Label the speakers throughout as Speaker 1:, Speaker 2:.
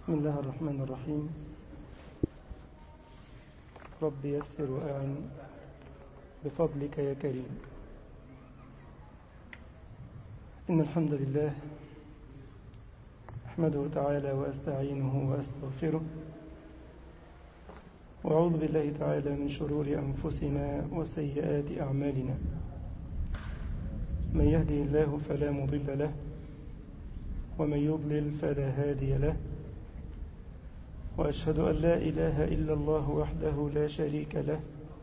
Speaker 1: بسم الله الرحمن الرحيم رب يسر وأعن بفضلك يا كريم إن الحمد لله أحمده تعالى وأستعينه وأستغفره وأعوذ بالله تعالى من شرور أنفسنا وسيئات أعمالنا من يهده الله فلا مضل له ومن يضلل فلا هادي له وأشهد أن لا إله إلا الله وحده لا شريك له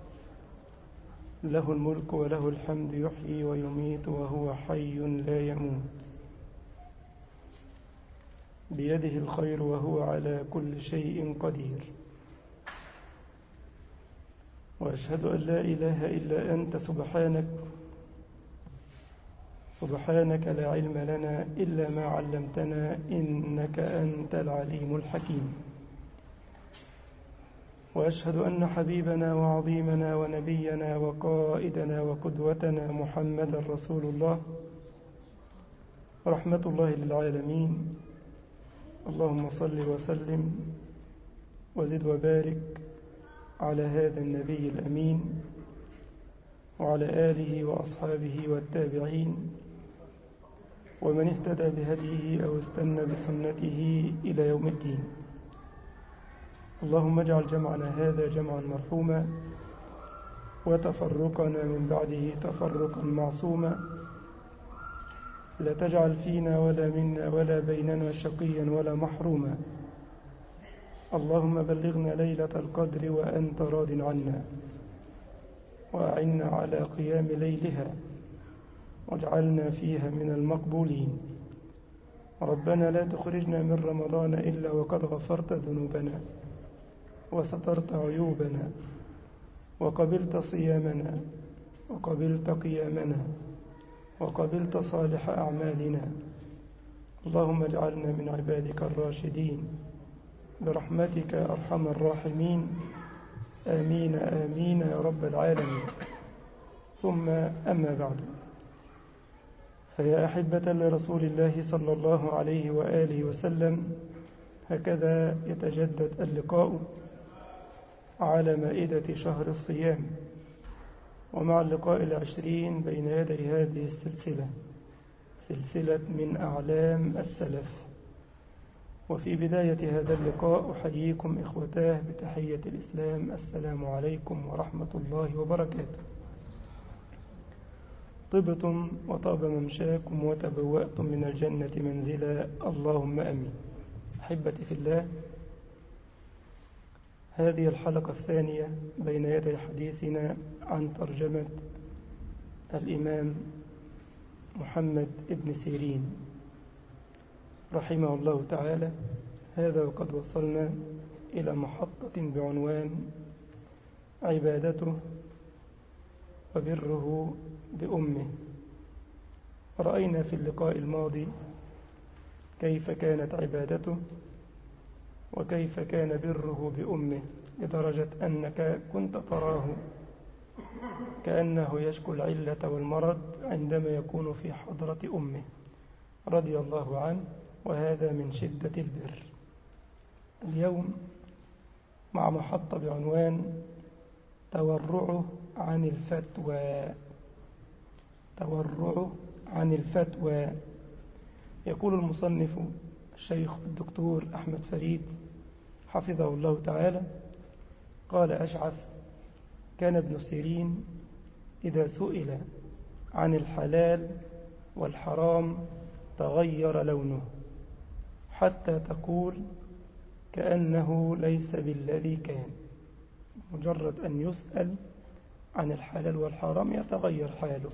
Speaker 1: له الملك وله الحمد يحيي ويميت وهو حي لا يموت بيده الخير وهو على كل شيء قدير وأشهد أن لا إله إلا أنت سبحانك سبحانك لا علم لنا إلا ما علمتنا إنك أنت العليم الحكيم وأشهد أن حبيبنا وعظيمنا ونبينا وقائدنا وقدوتنا محمد رسول الله رحمة الله للعالمين اللهم صل وسلم وزد وبارك على هذا النبي الأمين وعلى آله وأصحابه والتابعين ومن اهتدى بهديه أو استنى بسنته إلى يوم الدين اللهم اجعل جمعنا هذا جمعا مرحوما وتفرقنا من بعده تفرقا معصوما لا تجعل فينا ولا منا ولا بيننا شقيا ولا محروما اللهم بلغنا ليلة القدر وأنت راض عنا وأعنا على قيام ليلها واجعلنا فيها من المقبولين ربنا لا تخرجنا من رمضان إلا وقد غفرت ذنوبنا وسترت عيوبنا وقبلت صيامنا وقبلت قيامنا وقبلت صالح أعمالنا اللهم اجعلنا من عبادك الراشدين برحمتك أرحم الراحمين آمين آمين يا رب العالمين ثم أما بعد فيا أحبة لرسول الله صلى الله عليه وآله وسلم هكذا يتجدد اللقاء على مائدة شهر الصيام ومع اللقاء العشرين بين يدي هذه السلسلة سلسلة من أعلام السلف وفي بداية هذا اللقاء أحييكم إخوتاه بتحية الإسلام السلام عليكم ورحمة الله وبركاته طبتم وطاب ممشاكم وتبوأتم من الجنة منزلا اللهم أمين أحبتي في الله هذه الحلقة الثانية بين يدي حديثنا عن ترجمة الإمام محمد ابن سيرين رحمه الله تعالى هذا وقد وصلنا إلى محطة بعنوان عبادته وبره بأمه رأينا في اللقاء الماضي كيف كانت عبادته وكيف كان بره بأمه لدرجة أنك كنت تراه كأنه يشكو العلة والمرض عندما يكون في حضرة أمه رضي الله عنه وهذا من شدة البر اليوم مع محطة بعنوان تورعه عن الفتوى تورعه عن الفتوى يقول المصنف الشيخ الدكتور أحمد فريد حفظه الله تعالى قال أشعث كان ابن سيرين إذا سئل عن الحلال والحرام تغير لونه حتى تقول كأنه ليس بالذي كان مجرد أن يسأل عن الحلال والحرام يتغير حاله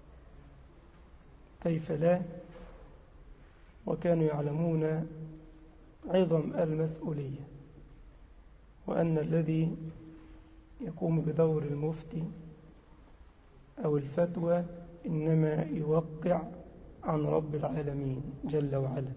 Speaker 1: كيف لا وكانوا يعلمون عظم المسؤولية وأن الذي يقوم بدور المفتي أو الفتوى إنما يوقع عن رب العالمين جل وعلا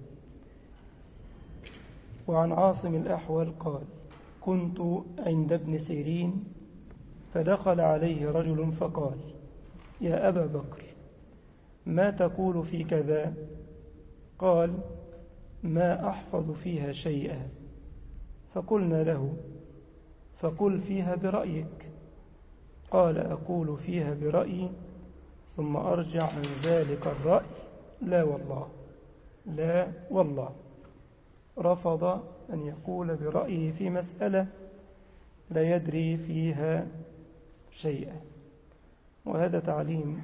Speaker 1: وعن عاصم الأحول قال كنت عند ابن سيرين فدخل عليه رجل فقال يا أبا بكر ما تقول في كذا قال ما أحفظ فيها شيئا فقلنا له فقل فيها برأيك قال أقول فيها برأيي ثم أرجع عن ذلك الرأي لا والله لا والله رفض أن يقول برأيه في مسألة لا يدري فيها شيئا وهذا تعليم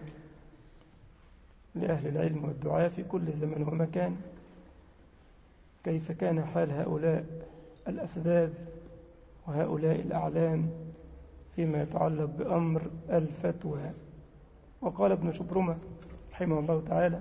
Speaker 1: لأهل العلم والدعاء في كل زمن ومكان كيف كان حال هؤلاء الأفذاذ وهؤلاء الأعلام فيما يتعلق بأمر الفتوى وقال ابن شبرمة رحمه الله تعالى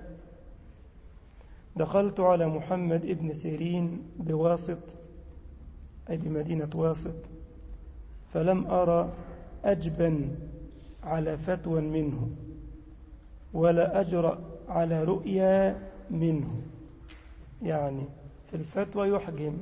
Speaker 1: دخلت على محمد ابن سيرين بواسط أي بمدينة واسط فلم أرى أجبا على فتوى منه ولا أجرأ على رؤيا منه يعني في الفتوى يحجم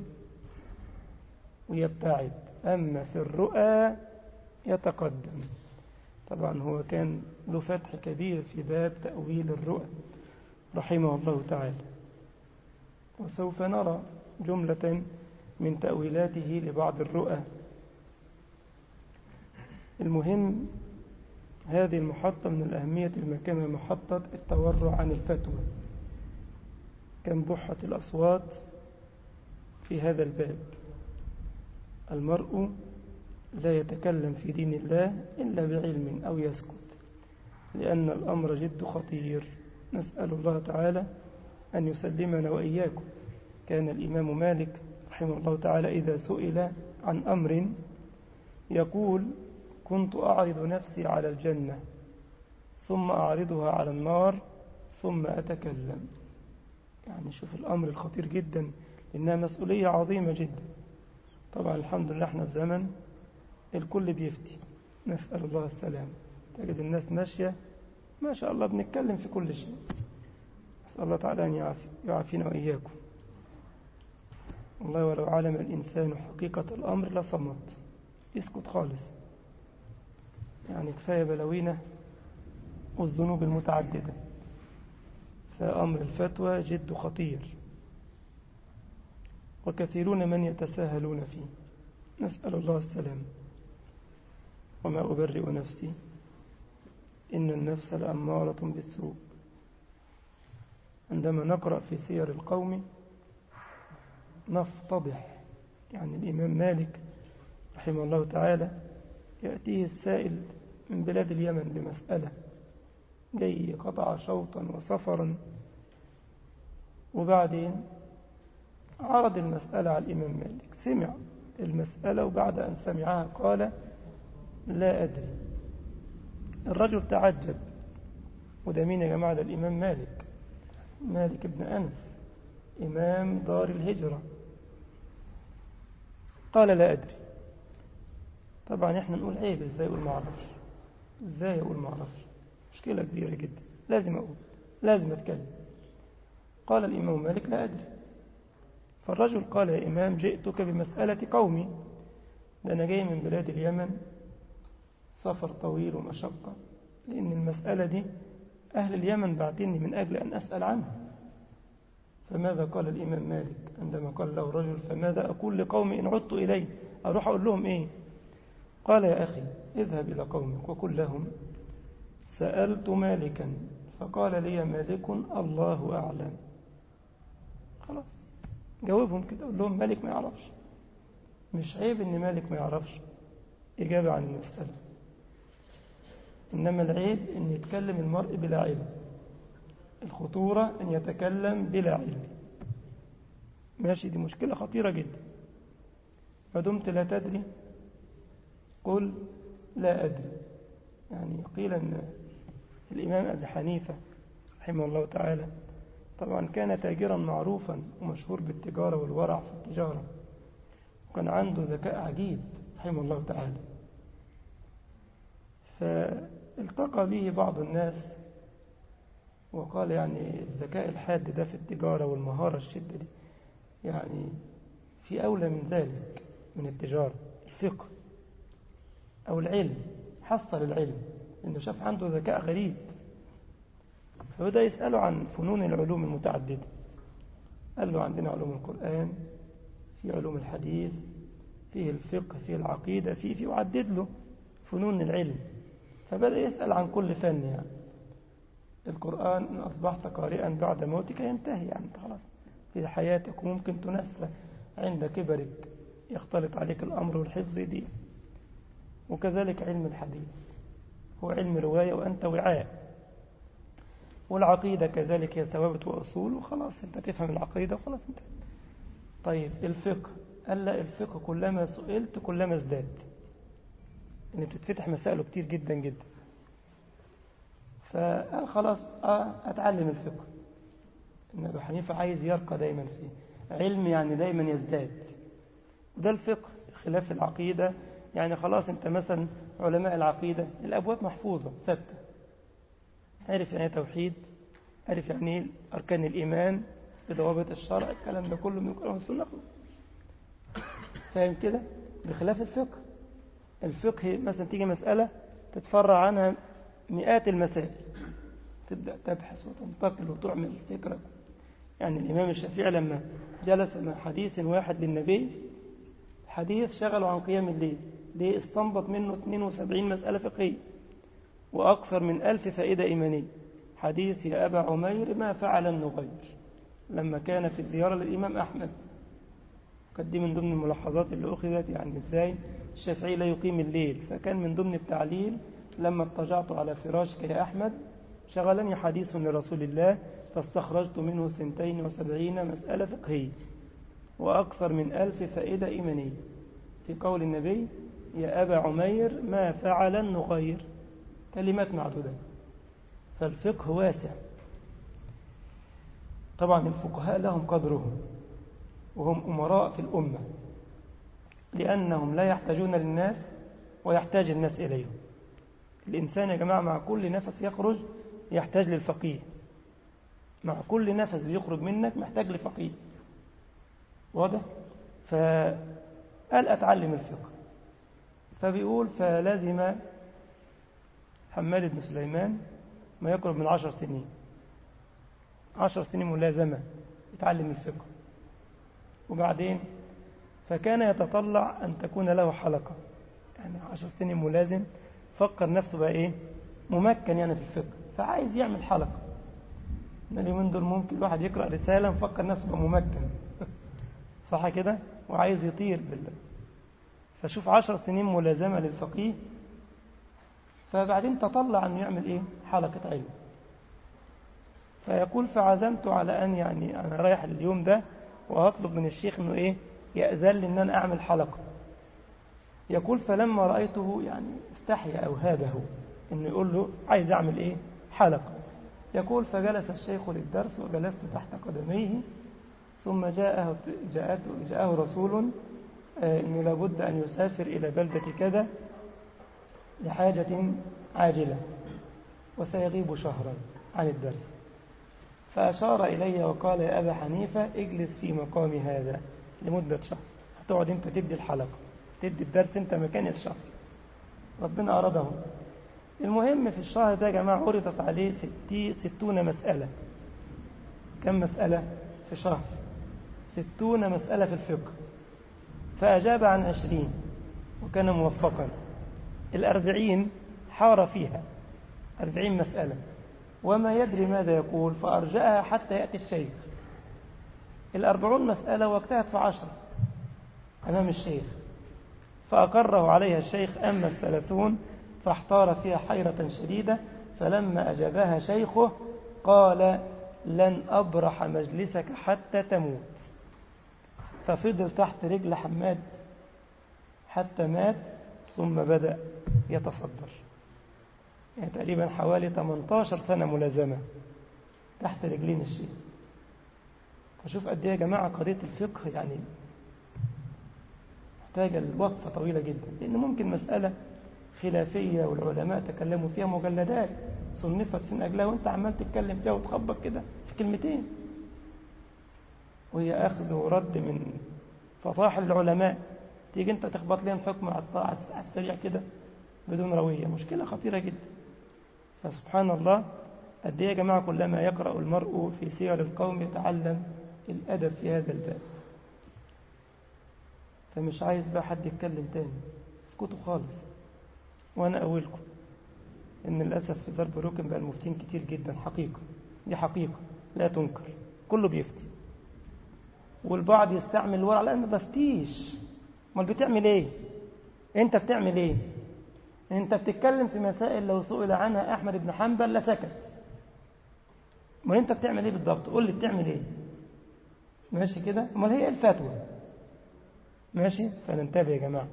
Speaker 1: ويبتعد أما في الرؤى يتقدم طبعا هو كان له فتح كبير في باب تأويل الرؤى رحمه الله تعالى وسوف نرى جملة من تأويلاته لبعض الرؤى المهم هذه المحطة من الأهمية المكانة محطة التورع عن الفتوى كم بحة الأصوات في هذا الباب المرء لا يتكلم في دين الله إلا بعلم أو يسكت لأن الأمر جد خطير نسأل الله تعالى أن يسلمنا وإياكم كان الإمام مالك رحمه الله تعالى إذا سئل عن أمر يقول كنت أعرض نفسي على الجنة ثم أعرضها على النار ثم أتكلم يعني شوف الأمر الخطير جدا إنها مسؤولية عظيمة جدا طبعا الحمد لله احنا في زمن الكل بيفتي نسأل الله السلام تجد الناس ماشية ما شاء الله بنتكلم في كل شيء نسأل الله تعالى أن يعافي يعافينا وإياكم والله ولو علم الإنسان حقيقة الأمر لصمت يسكت خالص يعني كفاية بلوينة والذنوب المتعددة فأمر الفتوى جد خطير وكثيرون من يتساهلون فيه نسأل الله السلام وما أبرئ نفسي إن النفس لأمارة بالسوء عندما نقرأ في سير القوم نفتضح يعني الإمام مالك رحمه الله تعالى يأتيه السائل من بلاد اليمن بمسألة جاي قطع شوطا وسفرا وبعدين عرض المسألة على الإمام مالك سمع المسألة وبعد أن سمعها قال لا أدري الرجل تعجب وده مين يا جماعة ده الإمام مالك مالك بن أنس إمام دار الهجرة قال لا أدري طبعا احنا نقول عيب ازاي اقول ما اعرفش ازاي اقول ما اعرفش مشكلة كبيرة جدا لازم اقول لازم اتكلم قال الامام مالك لا ادري فالرجل قال يا امام جئتك بمسألة قومي ده انا جاي من بلاد اليمن سفر طويل ومشقة لان المسألة دي اهل اليمن بعتني من اجل ان اسأل عنها فماذا قال الامام مالك عندما قال له الرجل فماذا اقول لقومي ان عدت اليه اروح اقول لهم ايه قال يا أخي اذهب إلى قومك وقل لهم سألت مالكا فقال لي مالك الله أعلم خلاص جاوبهم كده قول لهم مالك ما يعرفش مش عيب ان مالك ما يعرفش إجابة عن المسألة إنما العيب أن يتكلم المرء بلا علم الخطورة أن يتكلم بلا علم ماشي دي مشكلة خطيرة جدا ما دمت لا تدري قل لا أدري يعني قيل أن الإمام أبي حنيفة رحمه الله تعالى طبعا كان تاجرا معروفا ومشهور بالتجارة والورع في التجارة وكان عنده ذكاء عجيب رحمه الله تعالى فالتقى به بعض الناس وقال يعني الذكاء الحاد ده في التجارة والمهارة الشدة دي يعني في أولى من ذلك من التجارة الفقه أو العلم حصل العلم إنه شاف عنده ذكاء غريب فبدأ يسأله عن فنون العلوم المتعددة قال له عندنا علوم القرآن في علوم الحديث فيه الفقه فيه العقيدة فيه فيه وعدد له فنون العلم فبدأ يسأل عن كل فن يعني القرآن إن أصبحت قارئا بعد موتك ينتهي يعني أنت خلاص في حياتك وممكن تنسى عند كبرك يختلط عليك الأمر والحفظ دي وكذلك علم الحديث هو علم رواية وأنت وعاء والعقيدة كذلك هي ثوابت وأصول وخلاص أنت تفهم العقيدة وخلاص أنت طيب الفقه قال لا الفقه كلما سئلت كلما ازداد ان بتتفتح مسائله كتير جدا جدا فخلاص اه اتعلم الفقه ان ابو حنيفه عايز يرقى دايما فيه علم يعني دايما يزداد وده الفقه خلاف العقيده يعني خلاص انت مثلا علماء العقيده الابواب محفوظه ثابته عرف يعني ايه توحيد عرف يعني ايه اركان الايمان بضوابط الشرع الكلام ده كله من القران والسنه فاهم كده بخلاف الفقه الفقه مثلا تيجي مسألة تتفرع عنها مئات المسائل تبدأ تبحث وتنتقل وتعمل فكرة يعني الإمام الشافعي لما جلس مع حديث واحد للنبي حديث شغله عن قيام الليل ليه استنبط منه 72 مسألة فقهية وأكثر من ألف فائدة إيمانية حديث يا أبا عمير ما فعل النغير لما كان في الزيارة للإمام أحمد قد دي من ضمن الملاحظات اللي أخذت يعني إزاي الشافعي لا يقيم الليل فكان من ضمن التعليل لما اضطجعت على فراشك يا أحمد شغلني حديث لرسول الله فاستخرجت منه سنتين وسبعين مسألة فقهية وأكثر من ألف فائدة إيمانية في قول النبي يا أبا عمير ما فعل النغير كلمات معدودة فالفقه واسع طبعا الفقهاء لهم قدرهم وهم أمراء في الأمة لأنهم لا يحتاجون للناس ويحتاج الناس إليهم الإنسان يا جماعة مع كل نفس يخرج يحتاج للفقيه مع كل نفس بيخرج منك محتاج لفقيه واضح فقال أتعلم الفقه فبيقول فلازم حماد بن سليمان ما يقرب من عشر سنين عشر سنين ملازمة يتعلم الفقه وبعدين فكان يتطلع أن تكون له حلقة يعني عشر سنين ملازم فكر نفسه بقى إيه ممكن يعني في الفقه فعايز يعمل حلقة من اليومين دول ممكن الواحد يقرأ رسالة مفكر نفسه بقى ممكن صح كده وعايز يطير بالله فشوف عشر سنين ملازمة للفقيه فبعدين تطلع أنه يعمل إيه حلقة علم فيقول فعزمت على أن يعني أنا رايح اليوم ده وهطلب من الشيخ أنه إيه يأذن لي أن أنا أعمل حلقة يقول فلما رأيته يعني استحيا أو هابه أنه يقول له عايز أعمل إيه حلقة يقول فجلس الشيخ للدرس وجلست تحت قدميه ثم جاءه جاءته جاءه رسول أنه لابد أن يسافر إلى بلدة كذا لحاجة عاجلة وسيغيب شهرا عن الدرس فأشار إلي وقال يا أبا حنيفة اجلس في مقام هذا لمدة شهر هتقعد أنت تدي الحلقة تدي الدرس أنت مكان الشهر ربنا أراده المهم في الشهر ده يا جماعة عرضت عليه ستي ستون مسألة كم مسألة في شهر ستون مسألة في الفقه فأجاب عن عشرين وكان موفقا الأربعين حار فيها أربعين مسألة وما يدري ماذا يقول فأرجأها حتى يأتي الشيخ الأربعون مسألة واجتهد في عشر أمام الشيخ فأقره عليها الشيخ أما الثلاثون فاحتار فيها حيرة شديدة فلما أجابها شيخه قال لن أبرح مجلسك حتى تموت ففضل تحت رجل حماد حتى مات ثم بدأ يتصدر يعني تقريبا حوالي 18 سنة ملازمة تحت رجلين الشيخ فشوف قد ايه يا جماعة قضية الفقه يعني محتاجة الوقفة طويلة جدا لأن ممكن مسألة خلافية والعلماء تكلموا فيها مجلدات صنفت من أجلها وأنت عمال تتكلم فيها وتخبط كده في كلمتين وهي أخذ ورد من فطاح العلماء تيجي أنت تخبط لهم حكم على الطاعة على السريع كده بدون روية مشكلة خطيرة جدا فسبحان الله قد ايه يا جماعة كلما يقرأ المرء في سير القوم يتعلم الأدب في هذا الباب فمش عايز بقى حد يتكلم تاني اسكتوا خالص وأنا أقولكم إن للأسف في ضرب الركن بقى المفتين كتير جدا حقيقة دي حقيقة لا تنكر كله بيفتي والبعض يستعمل الورع لا ما بفتيش امال بتعمل ايه انت بتعمل ايه انت بتتكلم في مسائل لو سئل عنها احمد بن حنبل لسكت ما انت بتعمل ايه بالضبط قول لي بتعمل ايه ماشي كده امال هي الفتوى ماشي فننتبه يا جماعه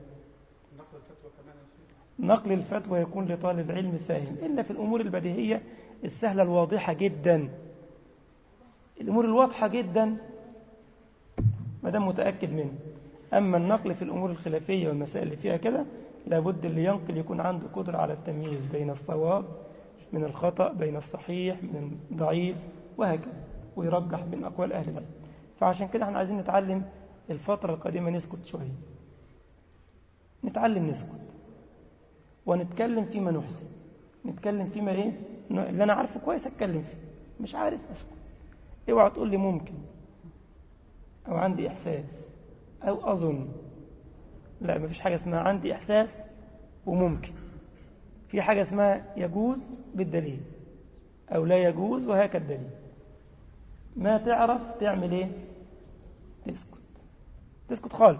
Speaker 1: نقل الفتوى يكون لطالب علم فاهم إلا في الأمور البديهية السهلة الواضحة جدا الأمور الواضحة جدا ما دام متأكد منه أما النقل في الأمور الخلافية والمسائل اللي فيها كده لابد اللي ينقل يكون عنده قدرة على التمييز بين الصواب من الخطأ بين الصحيح من الضعيف وهكذا ويرجح بين أقوال أهل العلم فعشان كده احنا عايزين نتعلم الفترة القادمة نسكت شوية نتعلم نسكت ونتكلم فيما نحسن نتكلم فيما ايه اللي انا عارفه كويس اتكلم فيه مش عارف اسكت اوعى تقول لي ممكن او عندي احساس او اظن لا مفيش حاجه اسمها عندي احساس وممكن في حاجه اسمها يجوز بالدليل او لا يجوز وهكذا الدليل ما تعرف تعمل ايه تسكت تسكت خالص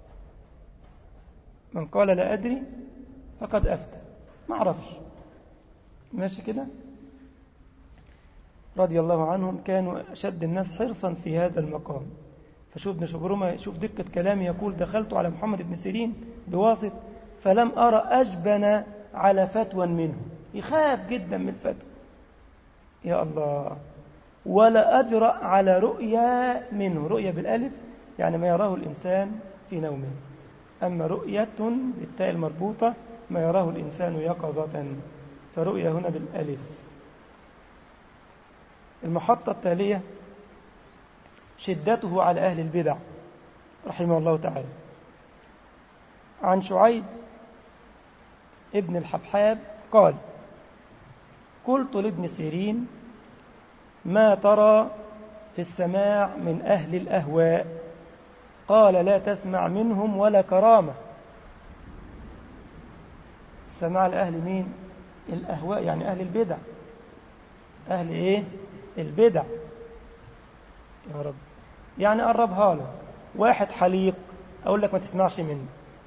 Speaker 1: من قال لا ادري فقد أفتى ما عرفش ماشي كده رضي الله عنهم كانوا أشد الناس حرصا في هذا المقام فشوف ابن شبرمة شوف دقة كلامي يقول دخلت على محمد بن سيرين بواسط فلم أرى أجبن على فتوى منه يخاف جدا من الفتوى يا الله ولا أجرأ على رؤيا منه رؤيا بالألف يعني ما يراه الإنسان في نومه أما رؤية بالتاء المربوطة ما يراه الإنسان يقظة فرؤيا هنا بالألف المحطة التالية شدته على أهل البدع رحمه الله تعالى عن شعيب ابن الحبحاب قال قلت لابن سيرين ما ترى في السماع من أهل الأهواء قال لا تسمع منهم ولا كرامة سماع الأهل مين الأهواء يعني أهل البدع أهل إيه البدع يا رب يعني قربها لك واحد حليق أقول لك ما تسمعش منه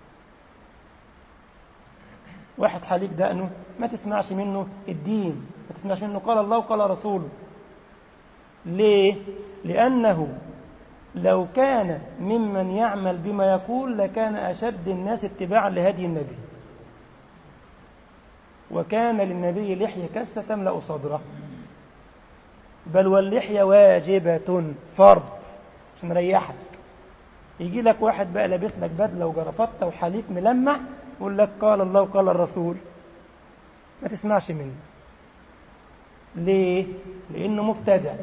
Speaker 1: واحد حليق دقنه ما تسمعش منه الدين ما تسمعش منه قال الله وقال رسوله ليه لأنه لو كان ممن يعمل بما يقول لكان أشد الناس اتباعا لهدي النبي وكان للنبي لحية كسة تملأ صدره بل واللحية واجبة فرض عشان نريحك يجي لك واحد بقى لابس لك بدلة وجرافطة وحليق ملمع يقول لك قال الله وقال الرسول ما تسمعش منه ليه؟ لأنه مبتدع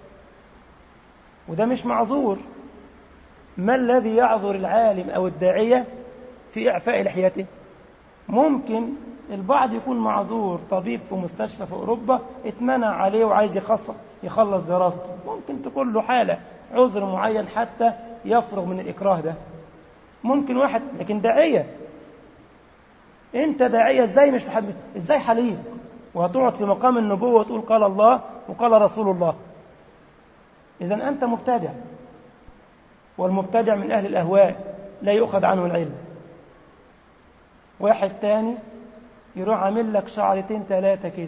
Speaker 1: وده مش معذور ما الذي يعذر العالم أو الداعية في إعفاء لحيته ممكن البعض يكون معذور طبيب في مستشفى في أوروبا اتمنع عليه وعايز يخلص يخلص دراسته ممكن تكون له حالة عذر معين حتى يفرغ من الإكراه ده ممكن واحد لكن داعية انت داعية ازاي مش محب ازاي حليف وهتقعد في مقام النبوة وتقول قال الله وقال رسول الله إذا أنت مبتدع والمبتدع من أهل الأهواء لا يؤخذ عنه العلم واحد تاني يروح عامل لك شعرتين ثلاثة كده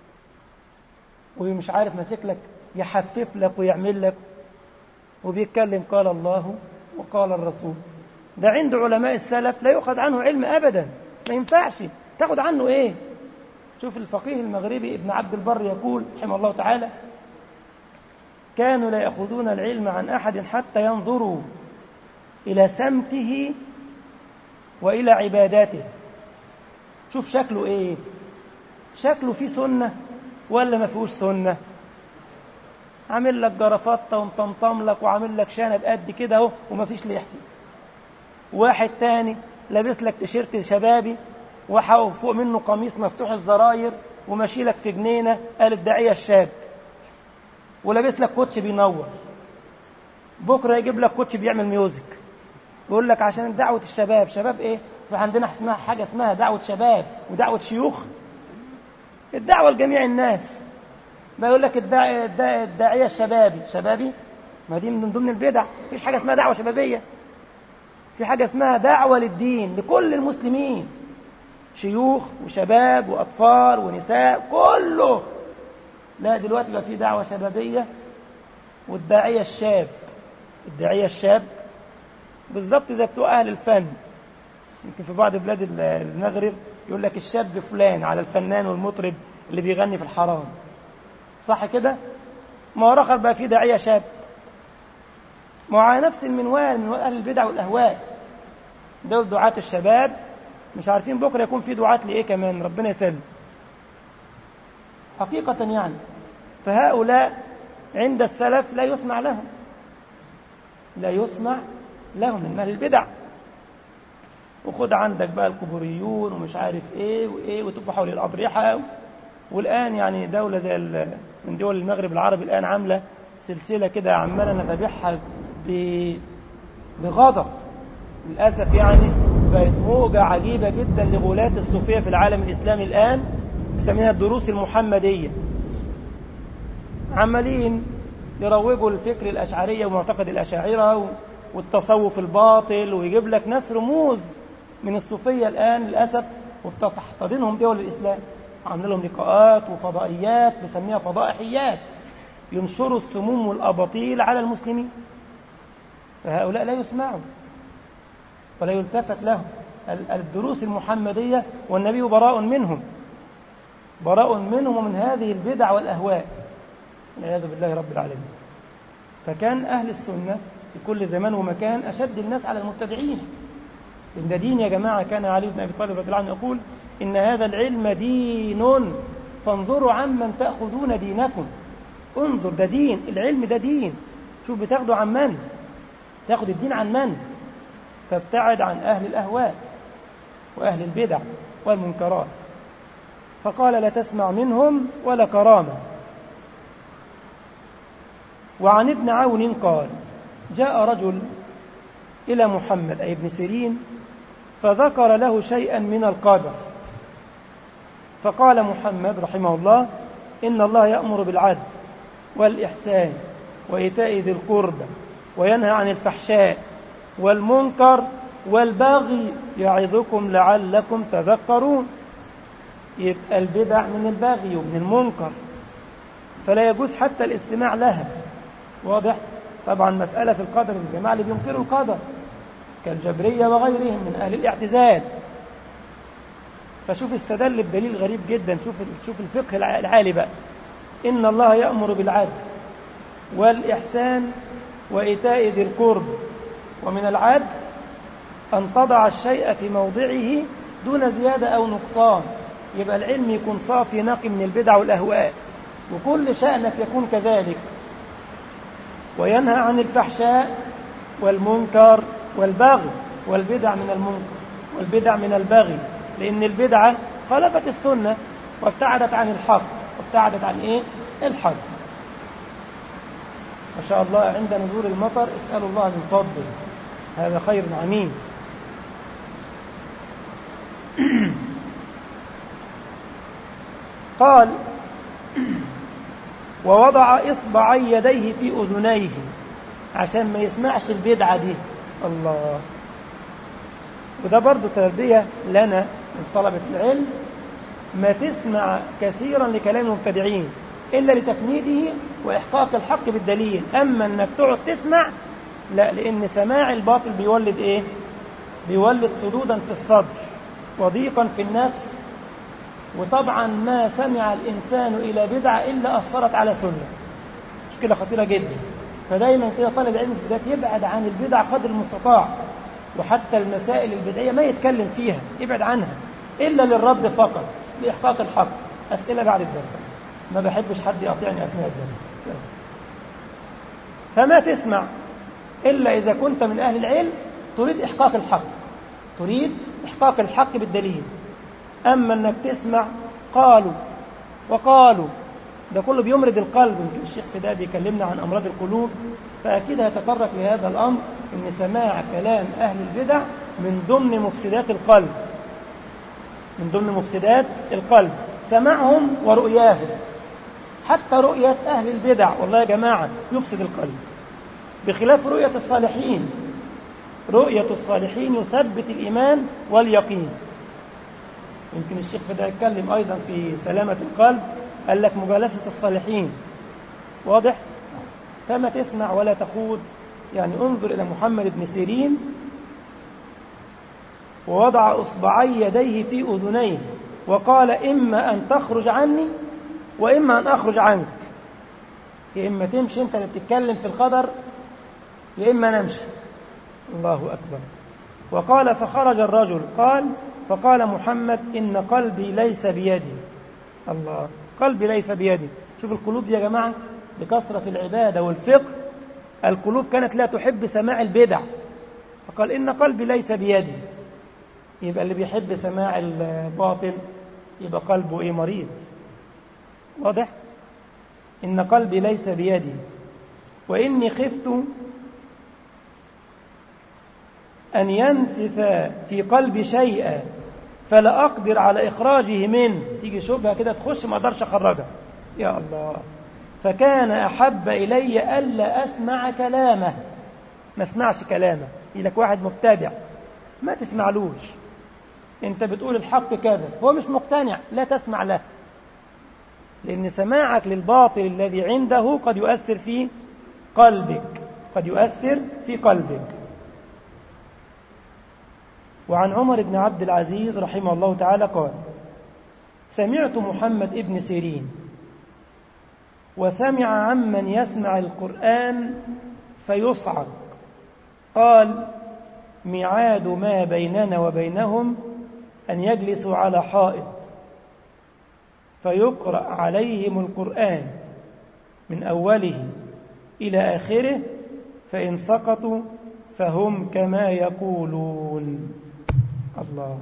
Speaker 1: ومش عارف ماسك لك يحفف لك ويعمل لك وبيتكلم قال الله وقال الرسول ده عند علماء السلف لا يؤخذ عنه علم أبدا ما ينفعش تاخد عنه ايه شوف الفقيه المغربي ابن عبد البر يقول رحمه الله تعالى كانوا لا يأخذون العلم عن أحد حتى ينظروا إلى سمته وإلى عباداته شوف شكله إيه شكله فيه سنة ولا ما فيهوش سنة عامل لك جرافطة ومطمطم لك وعامل لك شنب قد كده اهو وما فيش ليحتي واحد تاني لابس لك تيشيرت شبابي وفوق منه قميص مفتوح الزراير وماشي لك في جنينه قال الداعيه الشاب ولابس لك كوتش بينور بكرة يجيب لك كوتش بيعمل ميوزك يقول لك عشان دعوة الشباب شباب ايه في عندنا اسمها حاجة اسمها دعوة شباب ودعوة شيوخ الدعوة لجميع الناس بيقول لك الداعية, الداعية الشبابي شبابي ما دي من ضمن البدع مفيش حاجة اسمها دعوة شبابية في حاجة اسمها دعوة للدين لكل المسلمين شيوخ وشباب وأطفال ونساء كله لا دلوقتي بقى في دعوة شبابية والداعية الشاب الداعية الشاب بالضبط زي بتوع أهل الفن يمكن في بعض بلاد المغرب يقول لك الشاب فلان على الفنان والمطرب اللي بيغني في الحرام صح كده ما هو آخر بقى في داعية شاب ما هو على نفس المنوال من أهل البدع والأهواء دول دعاة الشباب مش عارفين بكرة يكون في دعاة لإيه كمان ربنا يسلم حقيقة يعني فهؤلاء عند السلف لا يسمع لهم لا يسمع لهم من أهل البدع وخد عندك بقى القبوريون ومش عارف ايه وايه وتبقى حول الأضرحة والآن يعني دولة زي من دول المغرب العربي الآن عاملة سلسلة كده عمالة نتابعها بغضب للأسف يعني بقت موجة عجيبة جدا لغلاة الصوفية في العالم الإسلامي الآن بسميها الدروس المحمدية عمالين يروجوا الفكر الأشعرية ومعتقد الأشاعرة والتصوف الباطل ويجيب لك ناس رموز من الصوفية الآن للأسف وبتحتضنهم دول الإسلام عامل لهم لقاءات وفضائيات بسميها فضائحيات ينشروا السموم والأباطيل على المسلمين فهؤلاء لا يسمعوا ولا يلتفت لهم الدروس المحمدية والنبي براء منهم براء منهم ومن هذه البدع والأهواء والعياذ بالله رب العالمين فكان أهل السنة في كل زمان ومكان أشد الناس على المبتدعين إن ده دين يا جماعة كان علي بن أبي طالب رضي الله عنه يقول إن هذا العلم دين فانظروا عمن تأخذون دينكم انظر ده دين العلم ده دين شوف بتاخده عن من تاخد الدين عن من فابتعد عن أهل الأهواء وأهل البدع والمنكرات فقال لا تسمع منهم ولا كرامة وعن ابن عون قال جاء رجل إلى محمد أي ابن سيرين فذكر له شيئا من القدر فقال محمد رحمه الله إن الله يأمر بالعدل والإحسان وإيتاء ذي القربى وينهى عن الفحشاء والمنكر والباغي يعظكم لعلكم تذكرون يبقى البدع من الباغي ومن المنكر فلا يجوز حتى الاستماع لها واضح طبعا مسألة في القدر الجماعة اللي بينكروا القدر كالجبرية وغيرهم من أهل الاعتزال فشوف استدل بدليل غريب جدا شوف شوف الفقه العالي بقى إن الله يأمر بالعدل والإحسان وإيتاء ذي القرب ومن العدل أن تضع الشيء في موضعه دون زيادة أو نقصان يبقى العلم يكون صافي نقي من البدع والأهواء وكل شأنك يكون كذلك وينهى عن الفحشاء والمنكر والبغي والبدع من المنكر والبدع من البغي لأن البدعة خالفت السنة وابتعدت عن الحق وابتعدت عن إيه؟ الحق ما شاء الله عند نزول المطر اسألوا الله من فضله هذا خير عميم قال ووضع إصبعي يديه في أذنيه عشان ما يسمعش البدعة دي الله وده برضو تربية لنا من طلبة العلم ما تسمع كثيرا لكلام المبتدعين إلا لتفنيده وإحقاق الحق بالدليل أما أنك تقعد تسمع لا لأن سماع الباطل بيولد إيه بيولد صدودا في الصدر وضيقا في النفس وطبعا ما سمع الإنسان إلى بدعة إلا أثرت على سنة مشكلة خطيرة جدا فدايما كده طالب العلم بالذات يبعد عن البدع قدر المستطاع وحتى المسائل البدعية ما يتكلم فيها يبعد عنها إلا للرد فقط لإحقاق الحق أسئلة بعد الدرس ما بحبش حد يقطعني أثناء الدرس فما تسمع إلا إذا كنت من أهل العلم تريد إحقاق الحق تريد إحقاق الحق بالدليل أما أنك تسمع قالوا وقالوا ده كله بيمرض القلب يمكن الشيخ في ده بيكلمنا عن أمراض القلوب فأكيد هيتطرق لهذا الأمر إن سماع كلام أهل البدع من ضمن مفسدات القلب من ضمن مفسدات القلب سماعهم ورؤياهم حتى رؤية أهل البدع والله يا جماعة يفسد القلب بخلاف رؤية الصالحين رؤية الصالحين يثبت الإيمان واليقين يمكن الشيخ بدأ يتكلم أيضا في سلامة القلب قال لك مجالسة الصالحين واضح فما تسمع ولا تخوض يعني انظر إلى محمد بن سيرين ووضع إصبعي يديه في أذنيه وقال إما أن تخرج عني وإما أن أخرج عنك يا إما تمشي أنت اللي بتتكلم في القدر يا إما نمشي الله أكبر وقال فخرج الرجل قال فقال محمد إن قلبي ليس بيدي الله قلبي ليس بيدي شوف القلوب دي يا جماعة بكثرة العبادة والفقه القلوب كانت لا تحب سماع البدع فقال إن قلبي ليس بيدي يبقى اللي بيحب سماع الباطل يبقى قلبه إيه مريض واضح إن قلبي ليس بيدي وإني خفت أن ينتف في قلبي شيئا فلا أقدر على إخراجه منه تيجي شبهة كده تخش ما أقدرش أخرجها يا الله فكان أحب إلي ألا أسمع كلامه ما اسمعش كلامه لك واحد مبتدع ما تسمعلوش انت بتقول الحق كذا هو مش مقتنع لا تسمع له لأن سماعك للباطل الذي عنده قد يؤثر في قلبك قد يؤثر في قلبك وعن عمر بن عبد العزيز رحمه الله تعالى قال سمعت محمد ابن سيرين وسمع عمن يسمع القرآن فيصعق قال ميعاد ما بيننا وبينهم أن يجلسوا على حائط فيقرأ عليهم القرآن من أوله إلى آخره فإن سقطوا فهم كما يقولون الله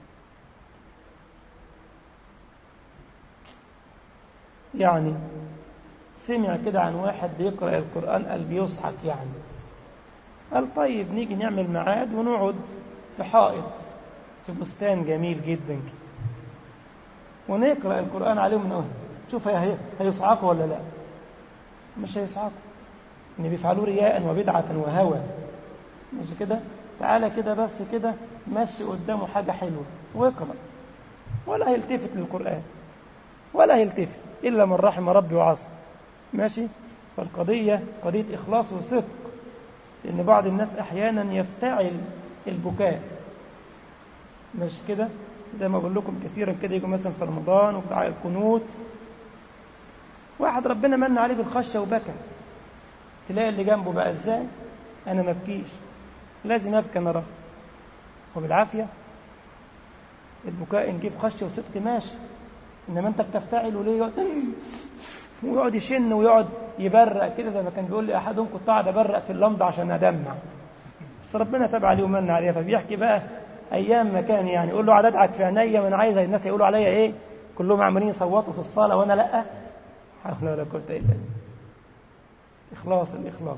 Speaker 1: يعني سمع كده عن واحد بيقرأ القرآن قال بيصحك يعني قال طيب نيجي نعمل ميعاد ونقعد في حائط في بستان جميل جدا كده ونقرأ القرآن عليهم من أول شوف هي هيصعقوا ولا لا مش هيصعقوا إن بيفعلوا رياء وبدعة وهوى مش كده تعالى كده بس كده مشي قدامه حاجة حلوة واقرأ ولا هيلتفت للقرآن ولا هيلتفت إلا من رحم ربي وعصر ماشي فالقضية قضية إخلاص وصدق لأن بعض الناس أحيانا يفتعل البكاء مش كده زي ما بقول لكم كثيرا كده يجوا مثلا في رمضان وفي دعاء القنوت واحد ربنا من عليه بالخشية وبكى تلاقي اللي جنبه بقى ازاي انا ما ابكيش لازم ابكي انا راه وبالعافية البكاء نجيب خشية وصدق ماشي انما انت بتفتعل وليه يقعد ويقعد يشن ويقعد يبرق كده زي ما كان بيقول لي احدهم كنت قاعد ابرق في اللمضة عشان ادمع بس ربنا تاب عليه ومن عليه فبيحكي بقى ايام ما كان يعني يقول له على ادعك في عينيا من عايز الناس يقولوا عليا ايه كلهم عمالين يصوتوا في الصلاه وانا لا حول ولا قوه الا بالله اخلاص الاخلاص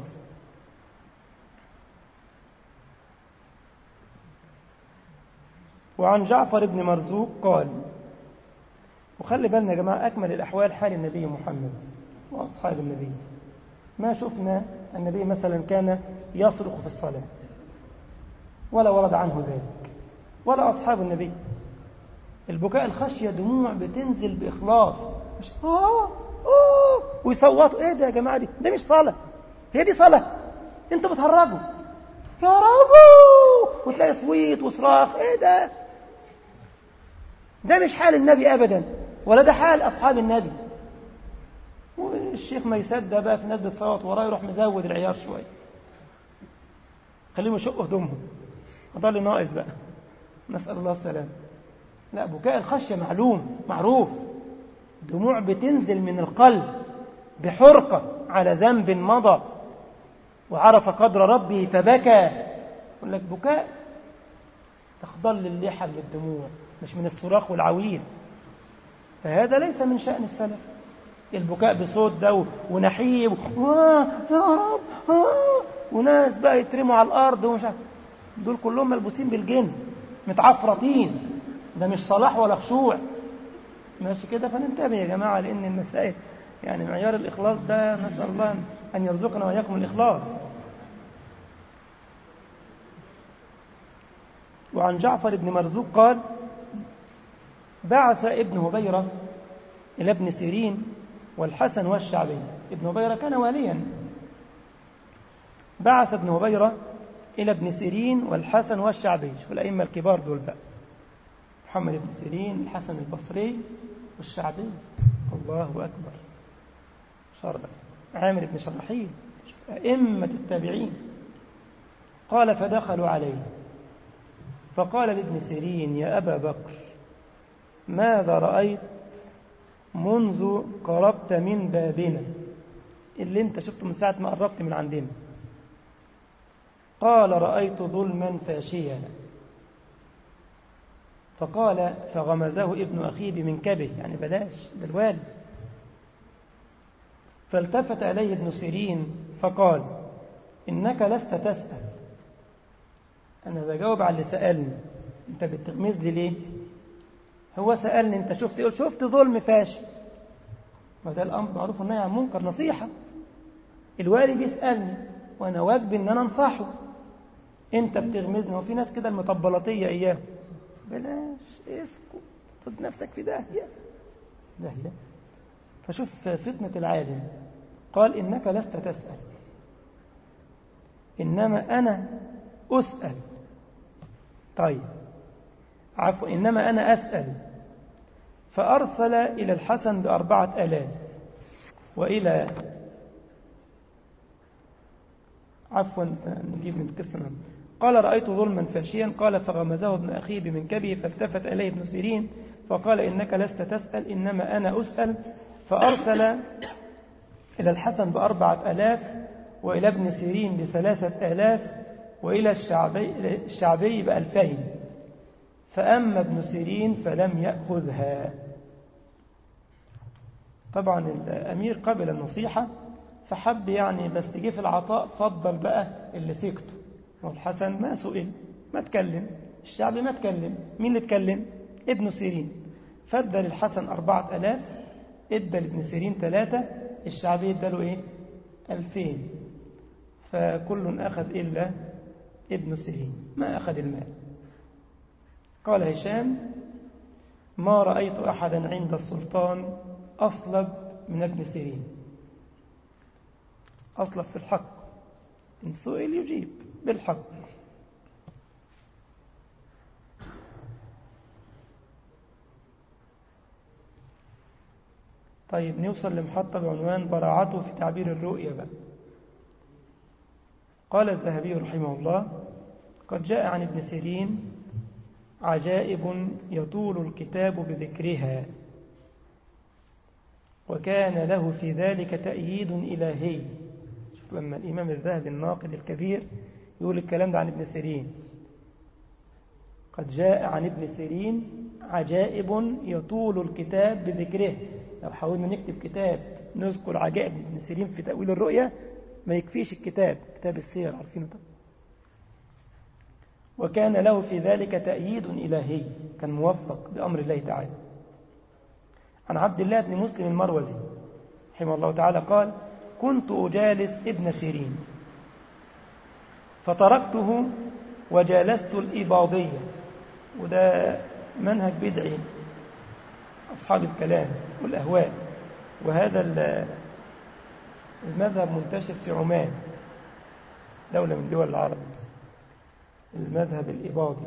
Speaker 1: وعن جعفر بن مرزوق قال وخلي بالنا يا جماعه اكمل الاحوال حال النبي محمد واصحاب النبي ما شفنا النبي مثلا كان يصرخ في الصلاه ولا ورد عنه ذلك ولا أصحاب النبي البكاء الخشية دموع بتنزل بإخلاص مش آه آه ويصوتوا إيه ده يا جماعة دي ده مش صلاة هي دي صلاة أنتوا بتهرجوا يا رب وتلاقي صويت وصراخ إيه ده ده مش حال النبي أبدا ولا ده حال أصحاب النبي والشيخ ما يصدق بقى في ناس بتصوت وراه يروح مزود العيار شوية خليهم يشقوا هدومهم هذا اللي ناقص بقى نسأل الله السلام لا بكاء الخشية معلوم معروف دموع بتنزل من القلب بحرقة على ذنب مضى وعرف قدر ربه فبكى يقول لك بكاء تخضل اللحى من الدموع مش من الصراخ والعويل فهذا ليس من شأن السلف البكاء بصوت ده ونحيب واه يا رب آه وناس بقى يترموا على الارض ومش عارف دول كلهم ملبوسين بالجن متعفرطين ده مش صلاح ولا خشوع ماشي كده فننتبه يا جماعه لان المسائل يعني معيار الاخلاص ده نسال الله ان يرزقنا واياكم الاخلاص وعن جعفر بن مرزوق قال بعث ابن هبيرة إلى ابن سيرين والحسن والشعبي ابن هبيرة كان واليا بعث ابن هبيرة إلى ابن سيرين والحسن والشعبي شوف الأئمة الكبار دول بقى محمد بن سيرين الحسن البصري والشعبي الله أكبر شرع عامر بن شرحيل أئمة التابعين قال فدخلوا عليه فقال لابن سيرين يا أبا بكر ماذا رأيت منذ قربت من بابنا اللي انت شفته من ساعة ما قربت من عندنا قال رأيت ظلما فاشيا فقال فغمزه ابن أخيه بمنكبه يعني بلاش ده الوالد فالتفت إليه ابن سيرين فقال إنك لست تسأل أنا بجاوب على اللي سألني أنت بتغمز لي ليه هو سألني أنت شفت إيه شفت ظلم فاشل ما ده الأمر معروف النهي عن منكر نصيحة الوالد يسألني وأنا واجبي إن أنا أنصحه أنت بتغمزني وفي ناس كده المطبلاتية إياه بلاش اسكت خد نفسك في داهية داهية فشوف فتنة العالم قال إنك لست تسأل إنما أنا أسأل طيب عفوا إنما أنا أسأل فأرسل إلى الحسن بأربعة ألاف وإلى عفوا نجيب من القصة قال رأيت ظلما فاشيا قال فغمزه ابن أخيه بمنكبه فالتفت إليه ابن سيرين فقال إنك لست تسأل إنما أنا أسأل فأرسل إلى الحسن بأربعة ألاف وإلى ابن سيرين بثلاثة آلاف وإلى الشعبي, الشعبي بألفين فأما ابن سيرين فلم يأخذها طبعا الأمير قبل النصيحة فحب يعني بس جه في العطاء فضل بقى اللي سكته والحسن ما سئل ما تكلم الشعبي ما تكلم مين اللي تكلم ابن سيرين فادى للحسن أربعة ألاف ادى لابن سيرين ثلاثة الشعبي ادى له ايه ألفين فكل أخذ إلا ابن سيرين ما أخذ المال قال هشام ما رأيت أحدا عند السلطان أصلب من ابن سيرين أصلب في الحق إن سئل يجيب بالحق طيب نوصل لمحطة بعنوان براعته في تعبير الرؤية بقى قال الذهبي رحمه الله قد جاء عن ابن سيرين عجائب يطول الكتاب بذكرها وكان له في ذلك تأييد إلهي شوف لما الإمام الذهبي الناقد الكبير يقول الكلام ده عن ابن سيرين قد جاء عن ابن سيرين عجائب يطول الكتاب بذكره لو حاولنا نكتب كتاب نذكر عجائب ابن سيرين في تأويل الرؤية ما يكفيش الكتاب كتاب السير عارفينه طبعا وكان له في ذلك تأييد إلهي كان موفق بأمر الله تعالى عن عبد الله بن مسلم المروزي رحمه الله تعالى قال كنت أجالس ابن سيرين فتركته وجالست الإباضية وده منهج بدعي أصحاب الكلام والأهواء وهذا المذهب منتشر في عمان دولة من دول العرب المذهب الإباضي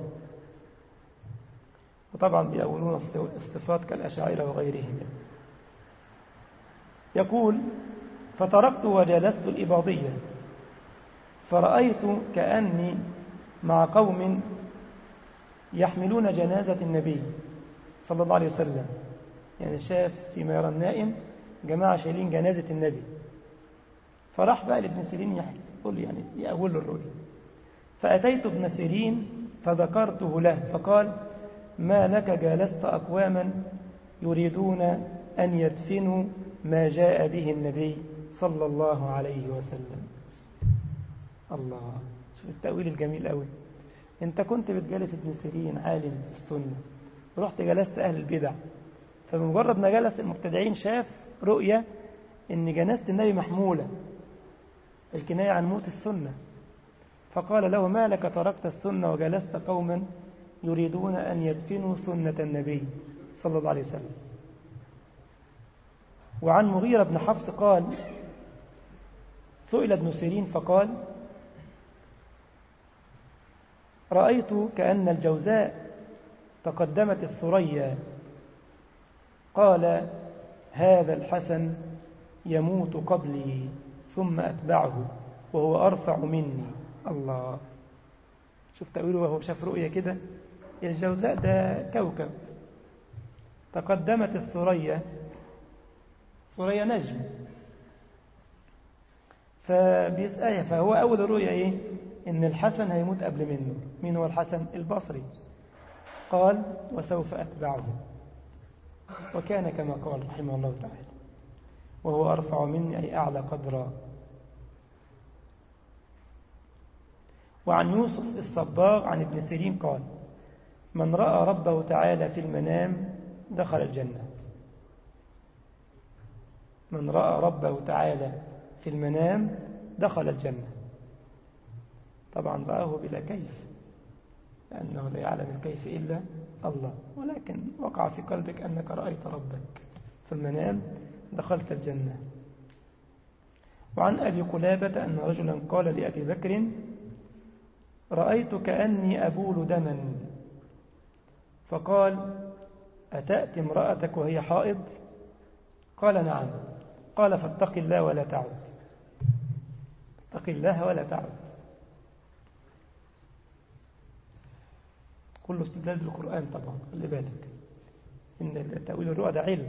Speaker 1: وطبعا بيأولون الصفات كالأشاعرة وغيرهم يقول فتركت وجلست الإباضية فرأيت كأني مع قوم يحملون جنازة النبي صلى الله عليه وسلم يعني شاف فيما يرى النائم جماعة شايلين جنازة النبي فراح بقى لابن سيرين يقول يعني يأول له الرؤيا فأتيت ابن سيرين فذكرته له فقال ما لك جالست أقواما يريدون أن يدفنوا ما جاء به النبي صلى الله عليه وسلم الله شوف التأويل الجميل قوي انت كنت بتجلس ابن سيرين عالم في السنة ورحت جلست أهل البدع فبمجرد ما جلس المبتدعين شاف رؤية ان جنازة النبي محمولة الكناية عن موت السنة فقال له ما لك تركت السنة وجلست قوما يريدون أن يدفنوا سنة النبي صلى الله عليه وسلم وعن مغيرة بن حفص قال سئل ابن سيرين فقال رأيت كأن الجوزاء تقدمت الثريا قال هذا الحسن يموت قبلي ثم أتبعه وهو أرفع مني الله شوف تأويله وهو شاف رؤية كده الجوزاء ده كوكب تقدمت الثريا ثريا نجم فبيسألها فهو أول الرؤية إيه إن الحسن هيموت قبل منه مين هو الحسن البصري قال وسوف أتبعه وكان كما قال رحمه الله تعالى وهو أرفع مني أي أعلى قدرا وعن يوسف الصباغ عن ابن سيرين قال من رأى ربه تعالى في المنام دخل الجنة من رأى ربه تعالى في المنام دخل الجنة طبعا رآه بلا كيف لأنه لا يعلم الكيف إلا الله ولكن وقع في قلبك أنك رأيت ربك في المنام دخلت الجنة وعن أبي قلابة أن رجلا قال لأبي بكر رأيت كأني أبول دما فقال أتأتي امرأتك وهي حائض قال نعم قال فاتق الله ولا تعد اتق الله ولا تعد كله استدلال بالقرآن طبعا خلي بالك إن تأويل الرؤى ده علم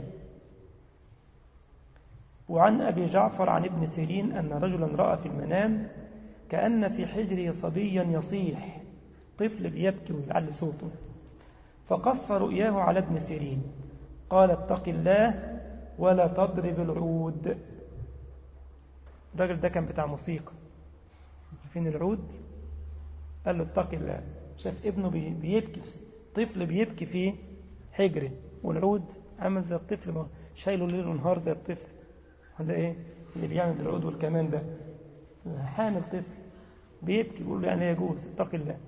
Speaker 1: وعن أبي جعفر عن ابن سيرين أن رجلا رأى في المنام كأن في حجره صبيا يصيح طفل بيبكي ويعلي صوته فقص رؤياه على ابن سيرين قال اتق الله ولا تضرب العود الراجل ده كان بتاع موسيقى فين العود قال له اتق الله شاف ابنه بيبكي طفل بيبكي في حجره والعود عامل زي الطفل شايله ليل ونهار زي الطفل هذا ايه اللي بيعمل العود والكمان ده حامل طفل بيبكي بيقول له يعني يجوز اتق الله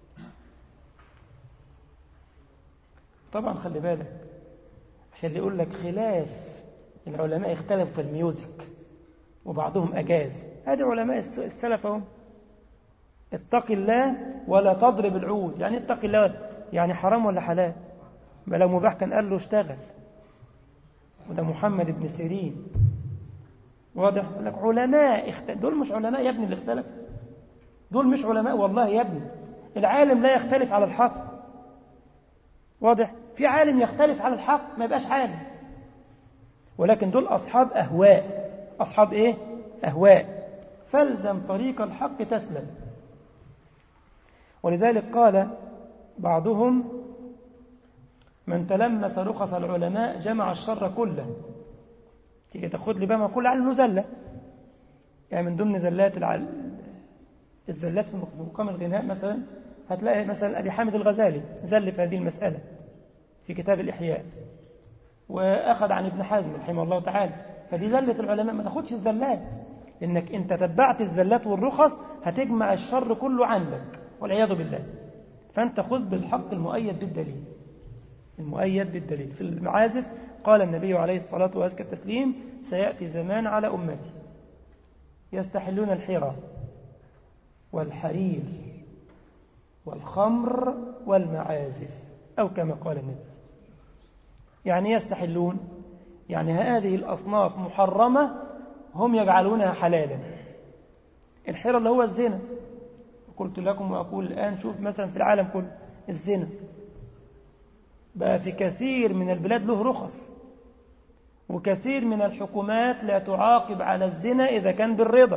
Speaker 1: طبعا خلي بالك عشان اللي يقول لك خلاف العلماء اختلفوا في الميوزك وبعضهم أجاز هذه علماء السلف هم اتق الله ولا تضرب العود يعني اتق الله يعني حرام ولا حلال ما لو مباح كان قال له اشتغل وده محمد بن سيرين واضح يقول لك علماء اخت... دول مش علماء يا ابني اللي اختلف دول مش علماء والله يا ابني العالم لا يختلف على الحق واضح في عالم يختلف على الحق ما يبقاش عالم ولكن دول أصحاب أهواء أصحاب إيه أهواء فالزم طريق الحق تسلم ولذلك قال بعضهم من تلمس رخص العلماء جمع الشر كله تيجي تاخد لي بقى ما كل علم زلة يعني من ضمن زلات العل... الزلات في مقام الغناء مثلا هتلاقي مثلا أبي حامد الغزالي زل في هذه المسألة في كتاب الإحياء وأخذ عن ابن حزم رحمه الله تعالى فدي زلة العلماء ما تاخدش الزلات إنك أنت تبعت الزلات والرخص هتجمع الشر كله عندك والعياذ بالله فأنت خذ بالحق المؤيد بالدليل المؤيد بالدليل في المعازف قال النبي عليه الصلاة وأزكى التسليم سيأتي زمان على أمتي يستحلون الحرى والحرير والخمر والمعازف أو كما قال النبي يعني يستحلون يعني هذه الأصناف محرمة هم يجعلونها حلالا الحرى اللي هو الزنا قلت لكم وأقول الآن شوف مثلا في العالم كله الزنا بقى في كثير من البلاد له رخص وكثير من الحكومات لا تعاقب على الزنا إذا كان بالرضا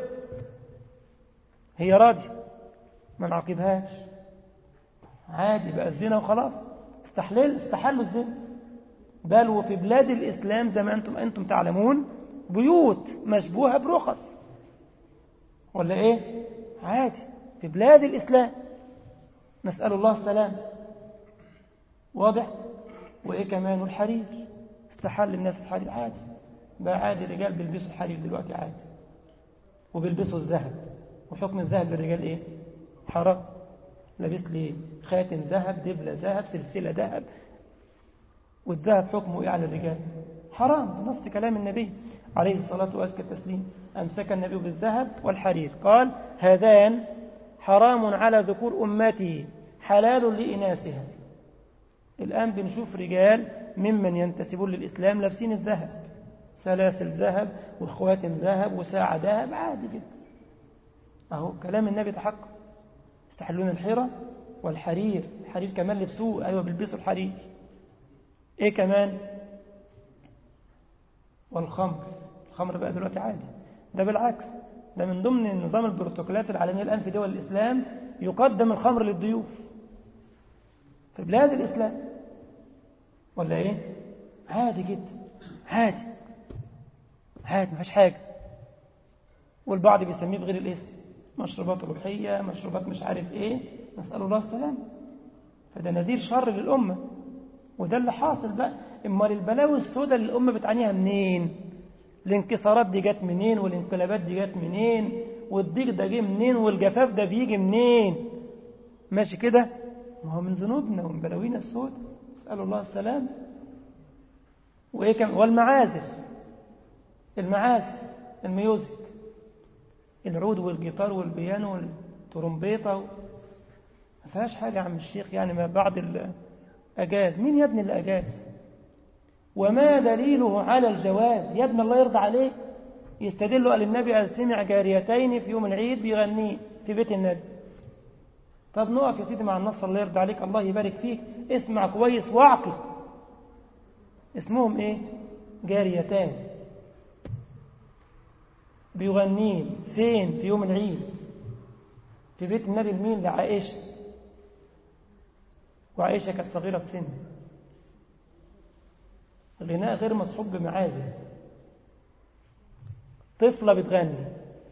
Speaker 1: هي راضية ما نعاقبهاش عادي بقى الزنا وخلاص استحلل استحلوا الزنا بل وفي بلاد الإسلام زي ما أنتم, أنتم تعلمون بيوت مشبوهة برخص ولا ايه عادي في بلاد الإسلام نسأل الله السلام واضح وايه كمان والحرير استحل الناس الحرير عادي بقى عادي الرجال بيلبسوا الحرير دلوقتي عادي وبيلبسوا الذهب وحكم الذهب للرجال ايه حرام لابس لي خاتم ذهب دبلة ذهب سلسلة ذهب والذهب حكمه ايه على الرجال حرام بنص كلام النبي عليه الصلاة وأزكى التسليم أمسك النبي بالذهب والحرير قال هذان حرام على ذكور أمتي حلال لإناثها الآن بنشوف رجال ممن ينتسبون للإسلام لابسين الذهب سلاسل ذهب وخواتم ذهب وساعة ذهب عادي جدا أهو كلام النبي تحقق يستحلون الحيرة والحرير الحرير كمان لبسوه أيوة بيلبسوا الحرير إيه كمان والخمر الخمر بقى دلوقتي عادي ده بالعكس ده من ضمن نظام البروتوكولات العالمية الآن في دول الإسلام يقدم الخمر للضيوف في بلاد الإسلام ولا إيه عادي جدا عادي عادي ما فيش حاجة والبعض بيسميه بغير الاسم مشروبات روحية مشروبات مش عارف إيه نسأل الله السلام فده نذير شر للأمة وده اللي حاصل بقى امال البلاوي السوداء اللي الأمة بتعانيها منين الانكسارات دي جت منين والانقلابات دي جت منين والضيق ده جه منين والجفاف ده بيجي منين ماشي كده ما هو من ذنوبنا ومن بلاوينا السوداء اسال الله السلام وايه كم والمعازف المعازف الميوزك العود والجيتار والبيانو والترومبيطه ما فيهاش حاجه يا عم الشيخ يعني ما بعض الاجاز مين يا ابني اللي اجاز وما دليله على الجواز يا ابن الله يرضى عليك يستدل قال النبي قال سمع جاريتين في يوم العيد بيغني في بيت النبي طب نقف يا سيدي مع النص الله يرضى عليك الله يبارك فيك اسمع كويس واعقل اسمهم ايه جاريتان بيغنين فين في يوم العيد في بيت النبي المين لعائشة وعائشة كانت صغيرة في سن غناء غير مصحوب بمعازف طفلة بتغني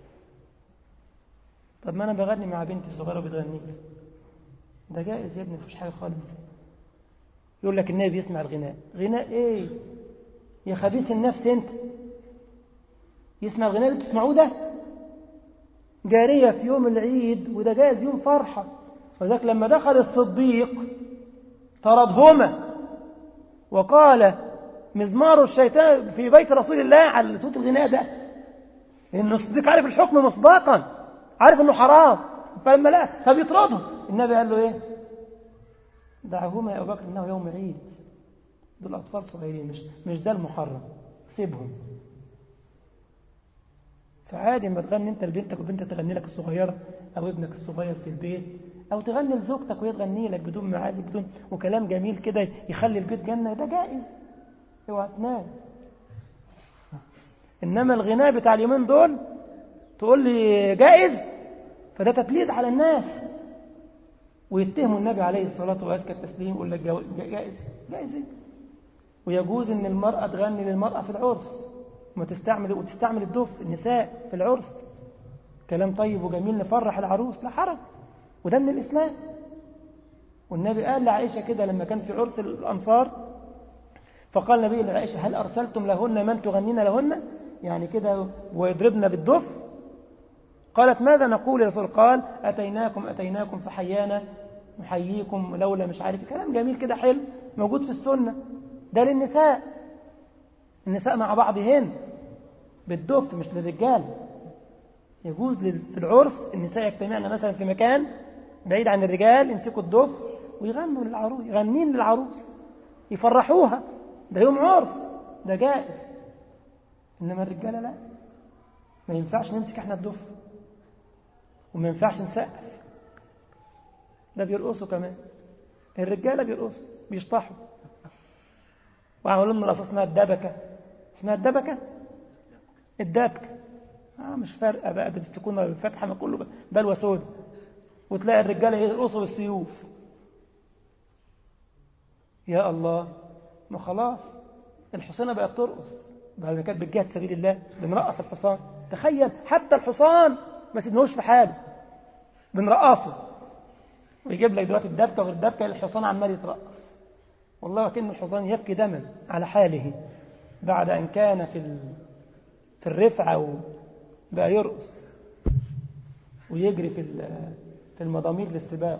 Speaker 1: طب ما أنا بغني مع بنتي صغيرة بتغني ده جائز يا ابني مفيش حاجة خالص يقول لك النبي يسمع الغناء غناء ايه يا خبيث النفس انت يسمع الغناء اللي بتسمعوه ده جارية في يوم العيد وده جائز يوم فرحة وذلك لما دخل الصديق طردهما وقال مزمار الشيطان في بيت رسول الله على صوت الغناء ده لأن الصديق عارف الحكم مسبقا عارف انه حرام فلما لا فبيطرده النبي قال له ايه دعهما يا ابو بكر انه يوم عيد دول اطفال صغيرين مش مش ده المحرم سيبهم فعادي ما تغني انت لبنتك وبنتك تغني لك الصغيره او ابنك الصغير في البيت او تغني لزوجتك وهي تغني لك بدون معازف بدون وكلام جميل كده يخلي البيت جنه ده جائز اوعى تنام انما الغناء بتاع اليومين دول تقول لي جائز فده تتليد على الناس ويتهموا النبي عليه الصلاة وأزكى التسليم يقول لك جائز جائز إيه؟ ويجوز ان المرأة تغني للمرأة في العرس وما تستعمل وتستعمل الدف النساء في العرس كلام طيب وجميل نفرح العروس لا حرج وده من الإسلام والنبي قال لعائشة كده لما كان في عرس الأنصار فقال النبي لعائشة هل أرسلتم لهن من تغنين لهن يعني كده ويضربن بالدف قالت ماذا نقول يا رسول قال أتيناكم أتيناكم فحيانا نحييكم لولا مش عارف كلام جميل كده حلو موجود في السنة ده للنساء النساء مع بعضهن بالدف مش للرجال يجوز في العرس النساء يجتمعن مثلا في مكان بعيد عن الرجال يمسكوا الدف ويغنوا للعروس يغنين للعروس يفرحوها ده يوم عرس ده جائز إنما الرجالة لا ما ينفعش نمسك احنا الدف وما ينفعش نسقف ده بيرقصوا كمان الرجالة بيرقصوا بيشطحوا وعملوا لنا رقصة اسمها الدبكة اسمها الدبكة الدبكة آه مش فارقة بقى بالسكونة بالفتحة ما كله بلوى سود وتلاقي الرجالة يرقصوا بالسيوف يا الله ما خلاص الحسينة بقت ترقص بعد ما كانت بتجاهد سبيل الله بنرقص الحصان تخيل حتى الحصان ما سيبناهوش في حاله بنرقصه ويجيب لك دلوقتي الدبكه وغير الدبكه الحصان عمال يترقص والله كأن الحصان يبكي دما على حاله بعد أن كان في في الرفعة وبقى يرقص ويجري في في المضامير للسباق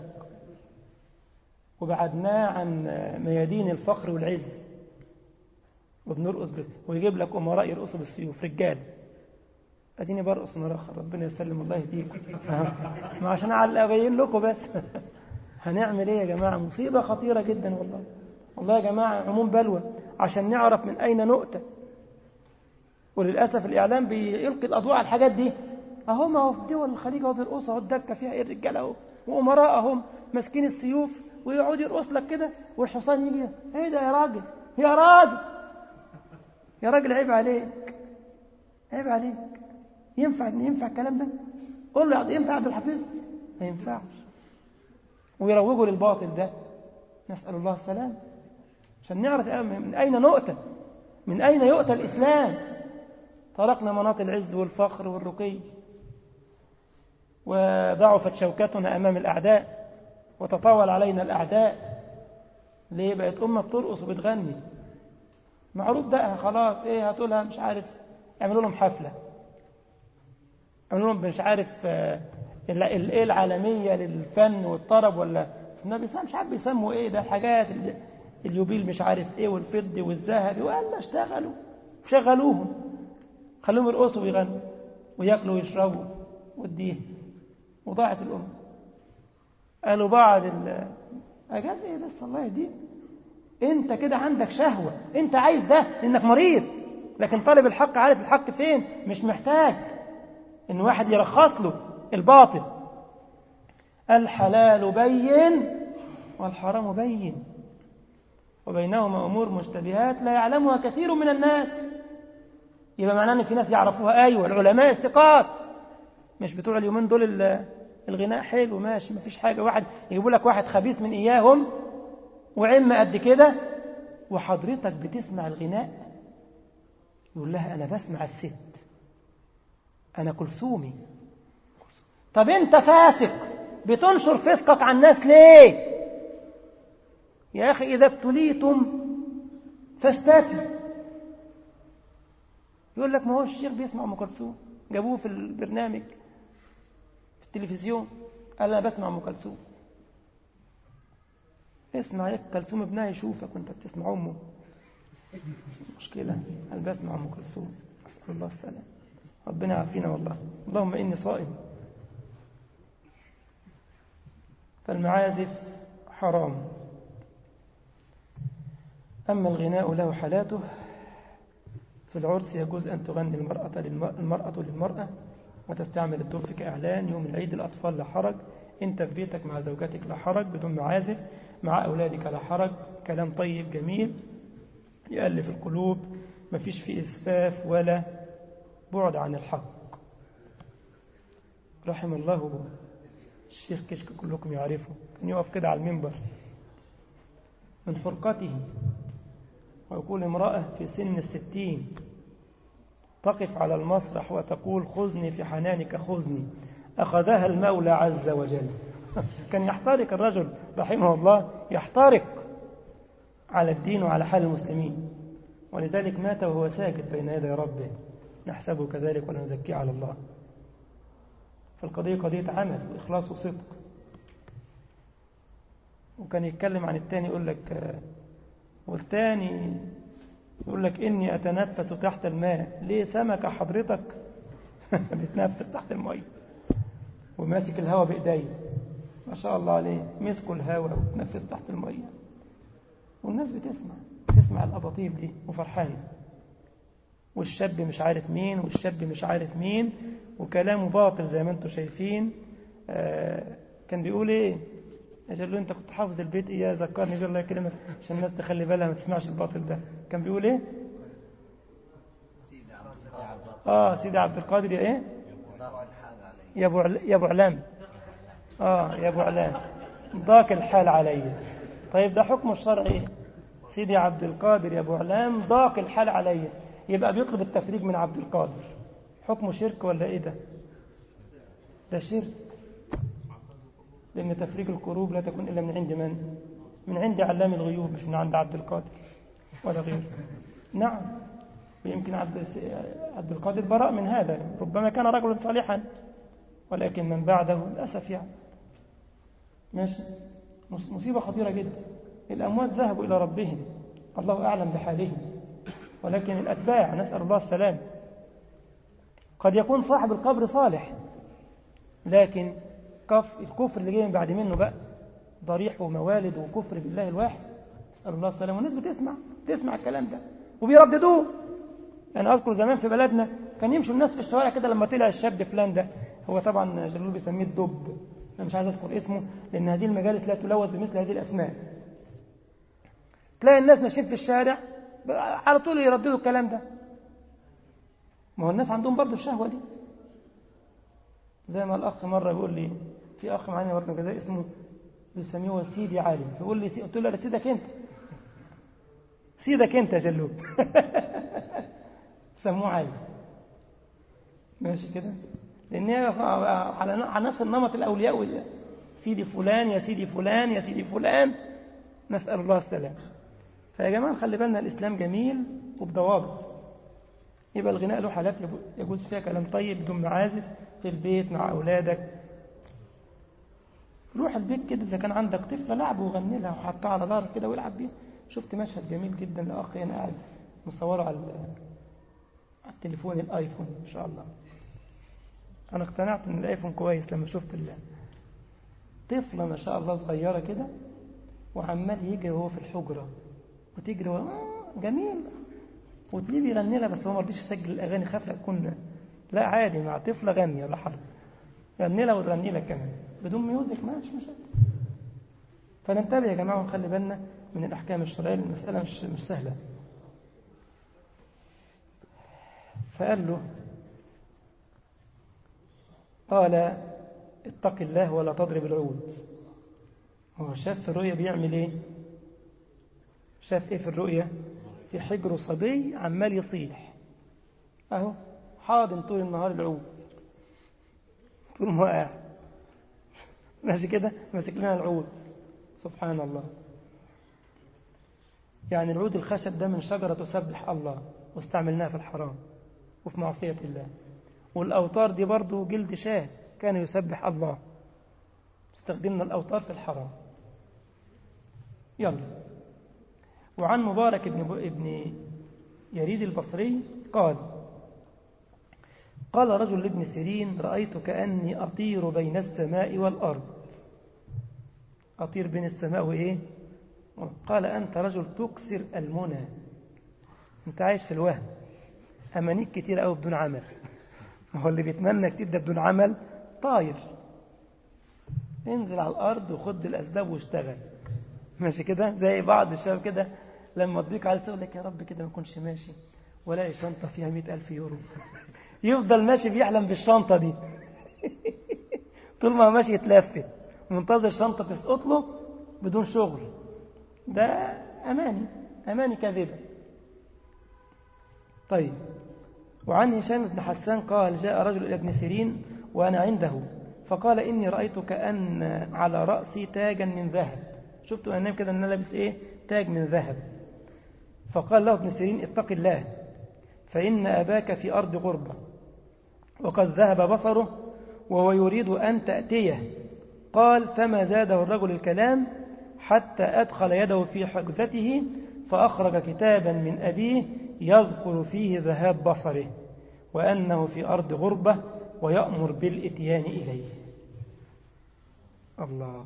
Speaker 1: وبعدناه عن ميادين الفخر والعز وبنرقص بس ويجيب لك أمراء يرقصوا بالسيوف رجال اديني برقص نرخر ربنا يسلم الله يهديكم ما عشان ابين لكم بس هنعمل ايه يا جماعه مصيبه خطيره جدا والله والله يا جماعه عموم بلوى عشان نعرف من اين نؤتى وللاسف الاعلام بيلقي الاضواء على الحاجات دي اهو ما هو في دول الخليج اهو بيرقصوا اهو الدكه فيها ايه الرجاله اهو وامراء اهم ماسكين السيوف ويقعد يرقص لك كده والحصان يجي ايه ده يا راجل يا راجل يا راجل عيب عليك عيب عليك ينفع ينفع الكلام ده قول له ينفع عبد الحفيظ ما ينفعش ويروجوا للباطل ده نسأل الله السلام عشان نعرف من أين نؤتى من أين يؤتى الإسلام تركنا مناط العز والفخر والرقي وضعفت شوكتنا أمام الأعداء وتطاول علينا الأعداء ليه بقت أمة بترقص وبتغني معروف بقى خلاص ايه هتقولها مش عارف اعملوا لهم حفله اعملوا لهم مش عارف الايه العالميه للفن والطرب ولا النبي مش عارف بيسموا ايه ده الحاجات اليوبيل مش عارف ايه والفضي والذهبي ولا اشتغلوا شغلوهم خلوهم يرقصوا ويغنوا وياكلوا ويشربوا والدين وضاعت الامه قالوا بعض ال اجاز ايه بس الله يهديك انت كده عندك شهوة انت عايز ده لانك مريض لكن طالب الحق عارف الحق فين مش محتاج ان واحد يرخص له الباطل الحلال بين والحرام بين وبينهما امور مشتبهات لا يعلمها كثير من الناس يبقى معناه ان في ناس يعرفوها ايوه العلماء الثقات مش بتوع اليومين دول الغناء حلو ماشي مفيش حاجه واحد يجيبوا لك واحد خبيث من اياهم وعم قد كده وحضرتك بتسمع الغناء يقول لها أنا بسمع الست أنا كلثومي طب أنت فاسق بتنشر فسقك على الناس ليه يا أخي إذا ابتليتم فاستفي يقول لك ما هو الشيخ بيسمع أم كلثوم جابوه في البرنامج في التلفزيون قال أنا بسمع أم كلثوم اسمع يا كلثوم ابنها يشوفك وانت بتسمع امه مشكلة هل بسمع ام كلثوم اسال الله السلام ربنا يعافينا والله اللهم اني صائم فالمعازف حرام أما الغناء له حالاته في العرس يجوز أن تغني المرأة المرأة للمرأة وتستعمل الدف كإعلان يوم العيد الأطفال لا حرج أنت في بيتك مع زوجتك لا حرج بدون معازف مع أولادك لا حرج كلام طيب جميل يألف القلوب مفيش فيه إسفاف ولا بعد عن الحق رحم الله الشيخ كشك كلكم يعرفه كان يقف كده على المنبر من حرقته ويقول امرأة في سن الستين تقف على المسرح وتقول خذني في حنانك خذني أخذها المولى عز وجل كان يحترق الرجل رحمه الله يحترق على الدين وعلى حال المسلمين ولذلك مات وهو ساجد بين يدي ربه نحسبه كذلك ولا نزكيه على الله فالقضية قضية عمل وإخلاص وصدق وكان يتكلم عن التاني يقول لك والتاني يقول لك إني أتنفس تحت الماء ليه سمكة حضرتك بتنفس تحت الماء وماسك الهواء بإيديه ما شاء الله عليه مسكوا الهواء وتنفس تحت المية والناس بتسمع تسمع الأباطيب دي وفرحانة والشاب مش عارف مين والشاب مش عارف مين وكلامه باطل زي ما انتم شايفين آه كان بيقول ايه قال له انت كنت حافظ البيت ايه ذكرني قال الله يكرمك عشان الناس تخلي بالها ما تسمعش الباطل ده كان بيقول ايه اه سيدي عبد القادر يا ايه يا ابو يا ابو علام اه يا ابو علام ضاق الحال علي طيب ده حكم الشرع ايه سيدي عبد القادر يا ابو علام ضاق الحال علي يبقى بيطلب التفريج من عبد القادر حكمه شرك ولا ايه ده ده شرك لأن تفريج الكروب لا تكون إلا من عند من من عند علام الغيوب مش من عند عبد القادر ولا غيره نعم ويمكن عبد عبد القادر براء من هذا ربما كان رجلا صالحا ولكن من بعده للأسف يعني ماشي مصيبة خطيرة جدا الأموات ذهبوا إلى ربهم الله أعلم بحالهم ولكن الأتباع نسأل الله السلام قد يكون صاحب القبر صالح لكن كف الكفر اللي جاي من بعد منه بقى ضريح وموالد وكفر بالله الواحد نسأل الله السلام والناس بتسمع تسمع الكلام ده وبيرددوه أنا أذكر زمان في بلدنا كان يمشوا الناس في الشوارع كده لما طلع الشاب فلان ده هو طبعا جلول بيسميه الدب أنا مش عايز أذكر اسمه لأن هذه المجالس لا تلوث بمثل هذه الأسماء تلاقي الناس ماشيين في الشارع على طول يرددوا الكلام ده ما هو الناس عندهم برضه الشهوة دي زي ما الأخ مرة بيقول لي في أخ معانا برضه كده اسمه بيسميه سيدي عالم فيقول لي قلت له لا سيدك أنت سيدك أنت يا جلوب سموه عالم ماشي كده لأن هي على نفس النمط الأولياء سيدي فلان يا سيدي فلان يا سيدي فلان نسأل الله السلام فيا جماعة خلي بالنا الإسلام جميل وبضوابط يبقى الغناء له حالات يجوز فيها كلام طيب بدون معازف في البيت مع أولادك روح البيت كده إذا كان عندك طفلة لعب وغني لها وحطها على ظهرك كده والعب بيها شفت مشهد جميل جدا لأخ هنا قاعد مصوره على على التليفون الآيفون إن شاء الله أنا اقتنعت إن الآيفون كويس لما شفت الله طفلة ما شاء الله صغيرة كده وعمال يجري وهو في الحجرة وتجري وهو جميل وتلاقيه بيغني لها بس هو ما رضيش يسجل الاغاني خاف لا تكون لا عادي مع طفله غني ولا حرب غني لها وتغني لها كمان بدون ميوزك ما مش مشاكل فننتبه يا جماعه ونخلي بالنا من الاحكام الشرعيه المساله مش مش سهله فقال له قال اتق الله ولا تضرب العود هو شاف في الرؤيا بيعمل ايه شاف ايه في الرؤيا في حجر صبي عمال يصيح اهو حاضن طول النهار العود طول ما قاعد ماشي كده ماسك لنا العود سبحان الله يعني العود الخشب ده من شجرة تسبح الله واستعملناها في الحرام وفي معصية الله والأوتار دي برضو جلد شاه كان يسبح الله استخدمنا الأوتار في الحرام يلا وعن مبارك ابن, ابن يريد البصري قال قال رجل لابن سيرين رأيت كأني أطير بين السماء والأرض أطير بين السماء وإيه قال أنت رجل تكسر المنى أنت عايش في الوهم أمانيك كتير أوي بدون عمل ما هو اللي بيتمنى كتير ده بدون عمل طاير انزل على الأرض وخد الأسباب واشتغل ماشي كده زي بعض الشباب كده لما تضيق على يقول لك يا رب كده ما يكونش ماشي ولاقي شنطة فيها مئة ألف يورو يفضل ماشي بيحلم بالشنطة دي طول ما ماشي يتلفت منتظر شنطة تسقط له بدون شغل ده أماني أماني كاذبة طيب وعن هشام بن حسان قال جاء رجل إلى ابن سيرين وأنا عنده فقال إني رأيت كأن على رأسي تاجا من ذهب شفت أنا كده أن أنا لابس إيه تاج من ذهب فقال له ابن سيرين اتق الله فإن أباك في أرض غربة وقد ذهب بصره وهو يريد أن تأتيه قال فما زاده الرجل الكلام حتى أدخل يده في حجزته فأخرج كتابا من أبيه يذكر فيه ذهاب بصره وأنه في أرض غربة ويأمر بالإتيان إليه الله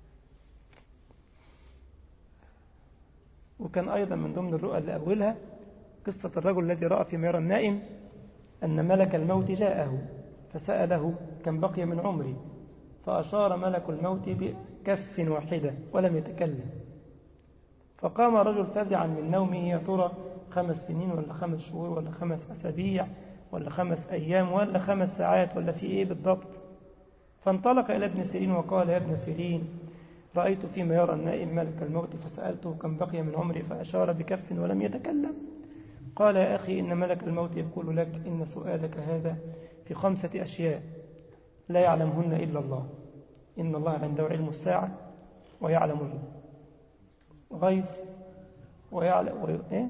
Speaker 1: وكان أيضا من ضمن الرؤى اللي أولها قصة الرجل الذي رأى في ميرا النائم أن ملك الموت جاءه فسأله كم بقي من عمري فأشار ملك الموت بكف واحدة ولم يتكلم فقام رجل فزعا من نومه يا ترى خمس سنين ولا خمس شهور ولا خمس أسابيع ولا خمس أيام ولا خمس ساعات ولا في إيه بالضبط فانطلق إلى ابن سيرين وقال يا ابن سيرين رأيت فيما يرى النائم ملك الموت فسألته كم بقي من عمري فأشار بكف ولم يتكلم قال يا أخي إن ملك الموت يقول لك إن سؤالك هذا في خمسة أشياء لا يعلمهن إلا الله إن الله عنده علم الساعة ويعلم الغيث ويعلم وي... إيه؟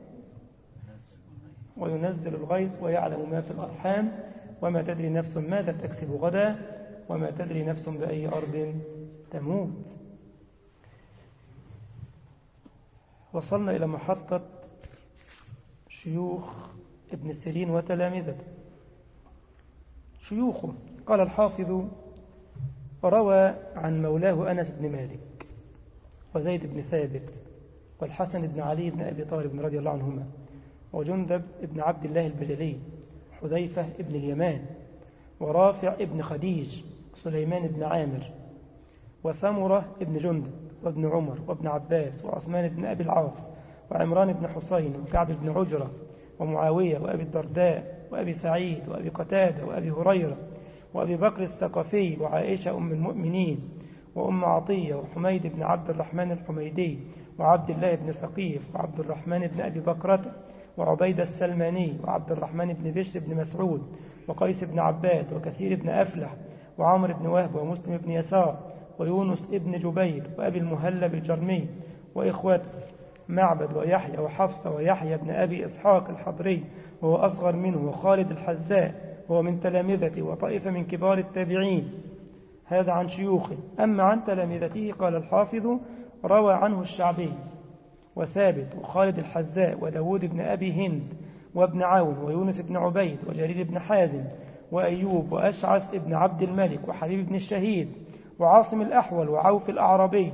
Speaker 1: وينزل الغيث ويعلم ما في الأرحام وما تدري نفس ماذا تكسب غدا وما تدري نفس بأي أرض تموت وصلنا إلى محطة شيوخ ابن سيرين وتلامذته شيوخه قال الحافظ روى عن مولاه أنس بن مالك وزيد بن ثابت والحسن بن علي بن أبي طالب رضي الله عنهما وجندب بن عبد الله البجلي حذيفة بن اليمان ورافع بن خديج سليمان بن عامر وسمرة بن جندب وابن عمر وابن عباس وعثمان بن أبي العاص وعمران بن حسين وكعب بن عجرة ومعاوية وأبي الدرداء وأبي سعيد وأبي قتادة وأبي هريرة وأبي بكر الثقفي وعائشة أم المؤمنين وأم عطية وحميد بن عبد الرحمن الحميدي وعبد الله بن ثقيف وعبد الرحمن بن أبي بكرة وعبيد السلماني وعبد الرحمن بن بشر بن مسعود وقيس بن عباد وكثير بن أفلح وعمر بن وهب ومسلم بن يسار ويونس بن جبير وأبي المهلب الجرمي وإخوته معبد ويحيى وحفصة ويحيى بن أبي إسحاق الحضري وهو أصغر منه وخالد الحذاء وهو من تلامذته وطائفة من كبار التابعين هذا عن شيوخه أما عن تلامذته قال الحافظ روى عنه الشعبي وثابت وخالد الحذاء وداود بن أبي هند وابن عون ويونس بن عبيد وجرير بن حازم وأيوب وأشعث بن عبد الملك وحبيب بن الشهيد وعاصم الأحول وعوف الأعرابي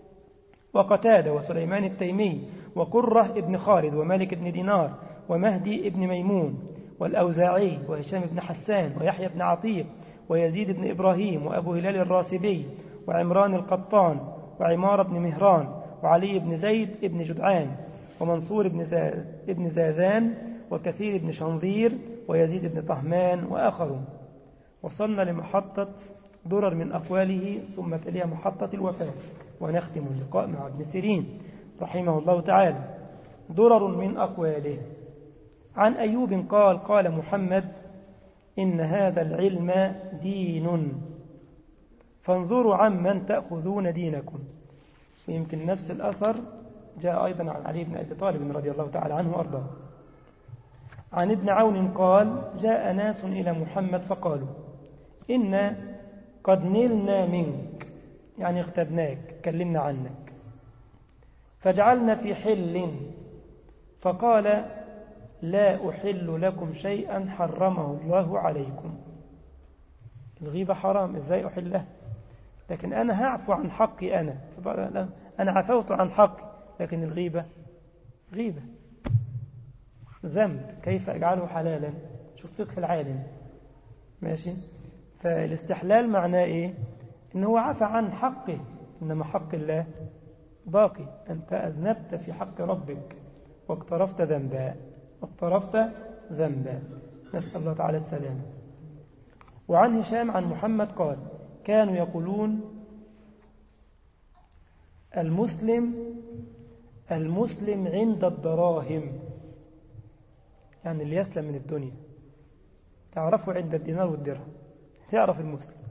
Speaker 1: وقتادة وسليمان التيمي وقرة ابن خالد ومالك بن دينار ومهدي ابن ميمون والأوزاعي وهشام بن حسان ويحيى بن عطيق ويزيد بن إبراهيم وأبو هلال الراسبي وعمران القطان وعمار بن مهران وعلي بن زيد بن جدعان ومنصور بن, زاز بن زازان وكثير بن شنظير ويزيد بن طهمان وآخرون وصلنا لمحطة درر من أقواله ثم تليها محطة الوفاة ونختم اللقاء مع ابن سيرين رحمه الله تعالى درر من أقواله عن أيوب قال قال محمد إن هذا العلم دين فانظروا عمن تأخذون دينكم ويمكن نفس الأثر جاء أيضا عن علي بن أبي طالب رضي الله تعالى عنه وأرضاه عن ابن عون قال جاء ناس إلى محمد فقالوا إن قد نلنا منك يعني اغتبناك كلمنا عنك فجعلنا في حل فقال لا أحل لكم شيئا حرمه الله عليكم الغيبة حرام إزاي أحله لكن أنا هعفو عن حقي أنا أنا عفوت عن حقي لكن الغيبة غيبة ذنب كيف أجعله حلالا شوف فقه العالم ماشي فالاستحلال معناه إيه إن هو عفى عن حقه إنما حق الله باقي أنت أذنبت في حق ربك واقترفت ذنبا واقترفت ذنبا نسأل الله تعالى السلام وعن هشام عن محمد قال كانوا يقولون المسلم المسلم عند الدراهم يعني اللي يسلم من الدنيا تعرفه عند الدينار والدرهم تعرف المسلم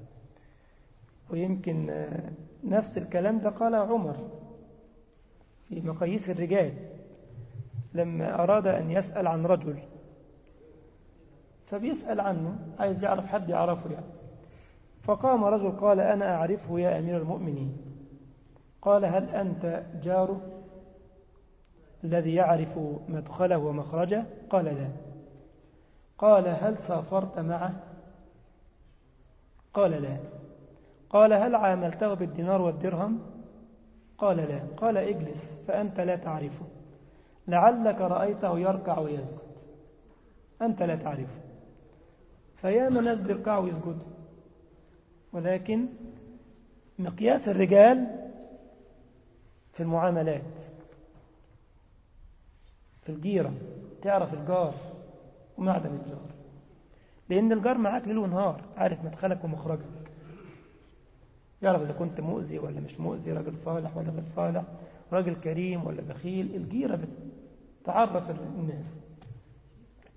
Speaker 1: ويمكن نفس الكلام ده قال عمر في مقاييس الرجال لما أراد أن يسأل عن رجل فبيسأل عنه عايز يعرف حد يعرفه يعني فقام رجل قال أنا أعرفه يا أمير المؤمنين قال هل أنت جاره الذي يعرف مدخله ومخرجه قال لا قال هل سافرت معه قال لا قال هل عاملته بالدينار والدرهم قال لا قال اجلس فأنت لا تعرفه لعلك رأيته يركع ويسجد أنت لا تعرفه فياما ناس بيركعوا ويسجدوا ولكن مقياس الرجال في المعاملات في الجيرة تعرف الجار ومعدن الجار لأن الجار معاك ليل ونهار عارف مدخلك ومخرجك يعرف إذا كنت مؤذي ولا مش مؤذي راجل صالح ولا غير صالح راجل كريم ولا بخيل الجيرة بتعرف الناس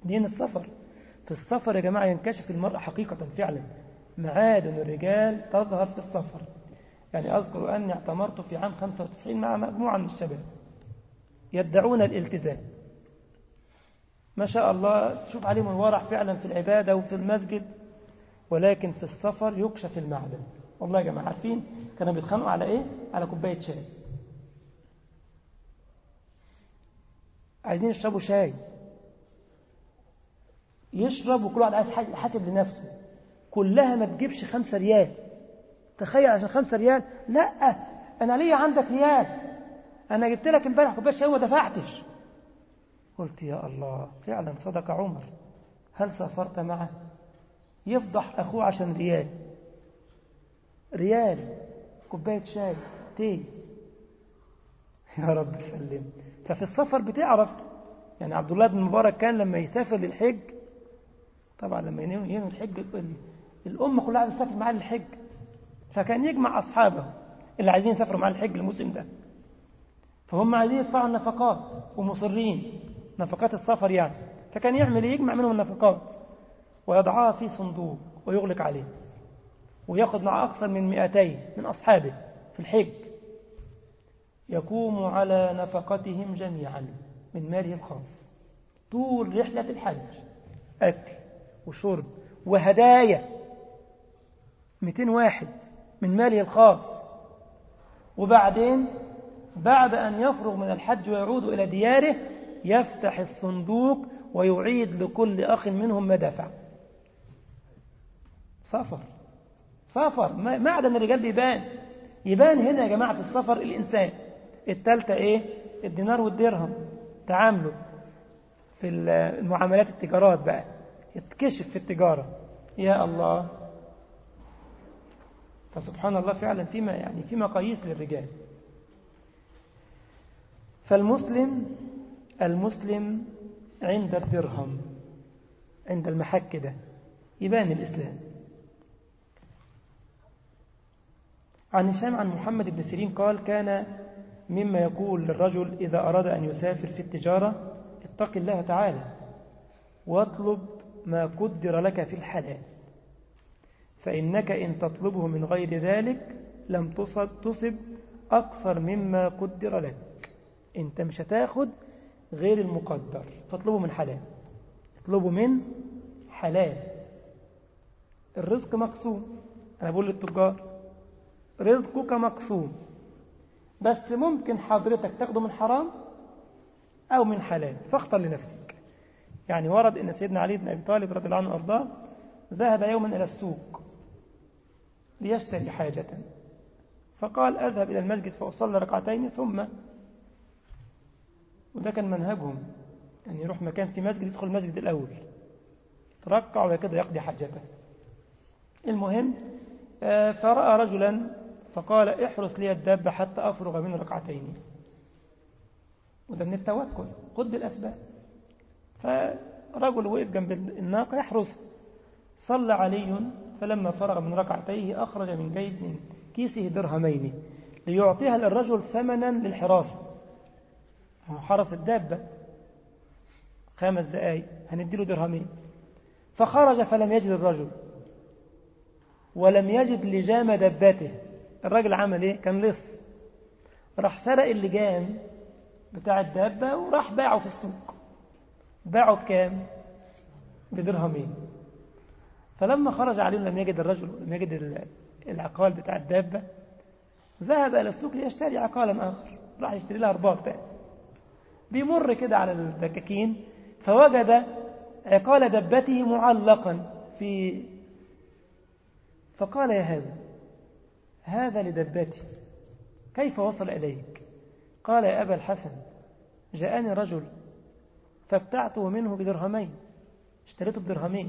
Speaker 1: دين السفر في السفر يا جماعة ينكشف المرء حقيقة فعلا معادن الرجال تظهر في السفر يعني أذكر أني اعتمرت في عام 95 مع مجموعة من الشباب يدعون الالتزام ما شاء الله تشوف عليهم الورع فعلا في العبادة وفي المسجد ولكن في السفر يكشف المعدن والله يا جماعة عارفين كانوا بيتخانقوا على ايه على كوباية شاي عايزين يشربوا شاي يشرب وكل واحد عايز حاسب لنفسه كلها ما تجيبش خمسة ريال تخيل عشان خمسة ريال لا أنا ليا عندك ريال أنا جبت لك امبارح كوباية شاي وما دفعتش قلت يا الله فعلا صدق عمر هل سافرت معه يفضح أخوه عشان ريال ريال كوباية شاي تي يا رب سلم ففي السفر بتعرف يعني عبد الله بن مبارك كان لما يسافر للحج طبعا لما ينوي الحج الأمة كلها عايزة تسافر معاه للحج فكان يجمع أصحابه اللي عايزين يسافروا معاه الحج الموسم ده فهم عايزين يدفعوا النفقات ومصرين نفقات السفر يعني فكان يعمل يجمع منهم النفقات ويضعها في صندوق ويغلق عليه ويأخذ مع أكثر من 200 من أصحابه في الحج يقوم على نفقتهم جميعا من ماله الخاص طول رحلة الحج أكل وشرب وهدايا 200 واحد من ماله الخاص وبعدين بعد أن يفرغ من الحج ويعود إلى دياره يفتح الصندوق ويعيد لكل أخ منهم ما دفع سفر سفر معدن الرجال بيبان يبان هنا يا جماعة في السفر الإنسان التالتة إيه الدينار والدرهم تعامله في المعاملات التجارات بقى يتكشف في التجارة يا الله فسبحان الله فعلا فيما يعني في مقاييس للرجال فالمسلم المسلم عند الدرهم عند المحك ده يبان الإسلام عن هشام عن محمد بن سيرين قال كان مما يقول للرجل إذا أراد أن يسافر في التجارة اتق الله تعالى واطلب ما قدر لك في الحلال فإنك إن تطلبه من غير ذلك لم تصب, تصب أكثر مما قدر لك أنت مش هتاخد غير المقدر فاطلبه من حلال اطلبه من حلال الرزق مقسوم أنا بقول للتجار رزقك مقسوم بس ممكن حضرتك تاخده من حرام أو من حلال فاختر لنفسك يعني ورد أن سيدنا علي بن أبي طالب رضي الله عنه وأرضاه ذهب يوما إلى السوق ليشتري حاجة فقال أذهب إلى المسجد فأصلي ركعتين ثم وده كان منهجهم يعني يروح مكان في مسجد يدخل المسجد الأول يتركع وكذا يقضي حاجته المهم فرأى رجلا فقال احرس لي الدابة حتى أفرغ من ركعتين وده من التوكل خذ بالأسباب فرجل وقف جنب الناقة يحرسها صلى علي فلما فرغ من ركعتيه أخرج من جيب من كيسه درهمين ليعطيها للرجل ثمنا للحراسة هو حرس الدابة خمس دقايق هنديله درهمين فخرج فلم يجد الرجل ولم يجد لجام دبته الراجل عمل ايه كان لص راح سرق اللجام بتاع الدابة وراح باعه في السوق باعه بكام بدرهمين فلما خرج عليه لم يجد الرجل لم يجد العقال بتاع الدابة ذهب إلى السوق ليشتري عقالا آخر راح يشتري لها رباط تاني بيمر كده على الدكاكين فوجد عقال دبته معلقا في فقال يا هذا هذا لدبتي كيف وصل إليك قال يا أبا الحسن جاءني رجل فابتعته منه بدرهمين اشتريته بدرهمين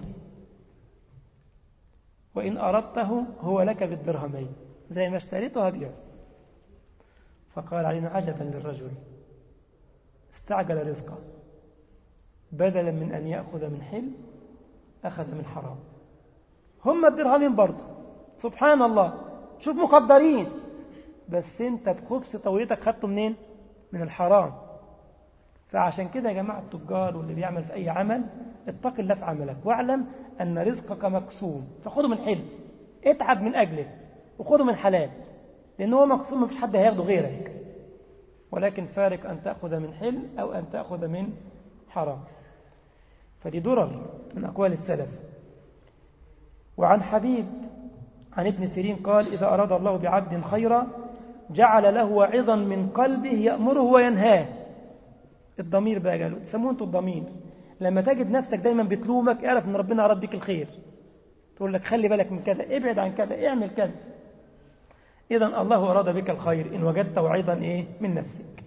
Speaker 1: وإن أردته هو لك بالدرهمين زي ما اشتريته هبيع فقال علينا عجبا للرجل استعجل رزقه بدلا من أن يأخذ من حل أخذ من حرام هم الدرهمين برضه سبحان الله شوف مقدرين بس انت بخبز طويتك خدته منين من الحرام فعشان كده يا جماعة التجار واللي بيعمل في أي عمل اتق الله في عملك واعلم أن رزقك مقسوم فخذه من حلم اتعب من أجله وخذه من حلال لأنه هو مقسوم مفيش حد هياخده غيرك ولكن فارق أن تأخذ من حل أو أن تأخذ من حرام فدي درر من أقوال السلف وعن حبيب عن ابن سيرين قال إذا أراد الله بعبد خيرا جعل له وعظا من قلبه يأمره وينهاه الضمير بقى قالوا تسموه انتوا الضمير لما تجد نفسك دايما بتلومك اعرف ان ربنا أراد بك الخير تقول لك خلي بالك من كذا ابعد عن كذا اعمل كذا إذا الله أراد بك الخير إن وجدت وعظا إيه من نفسك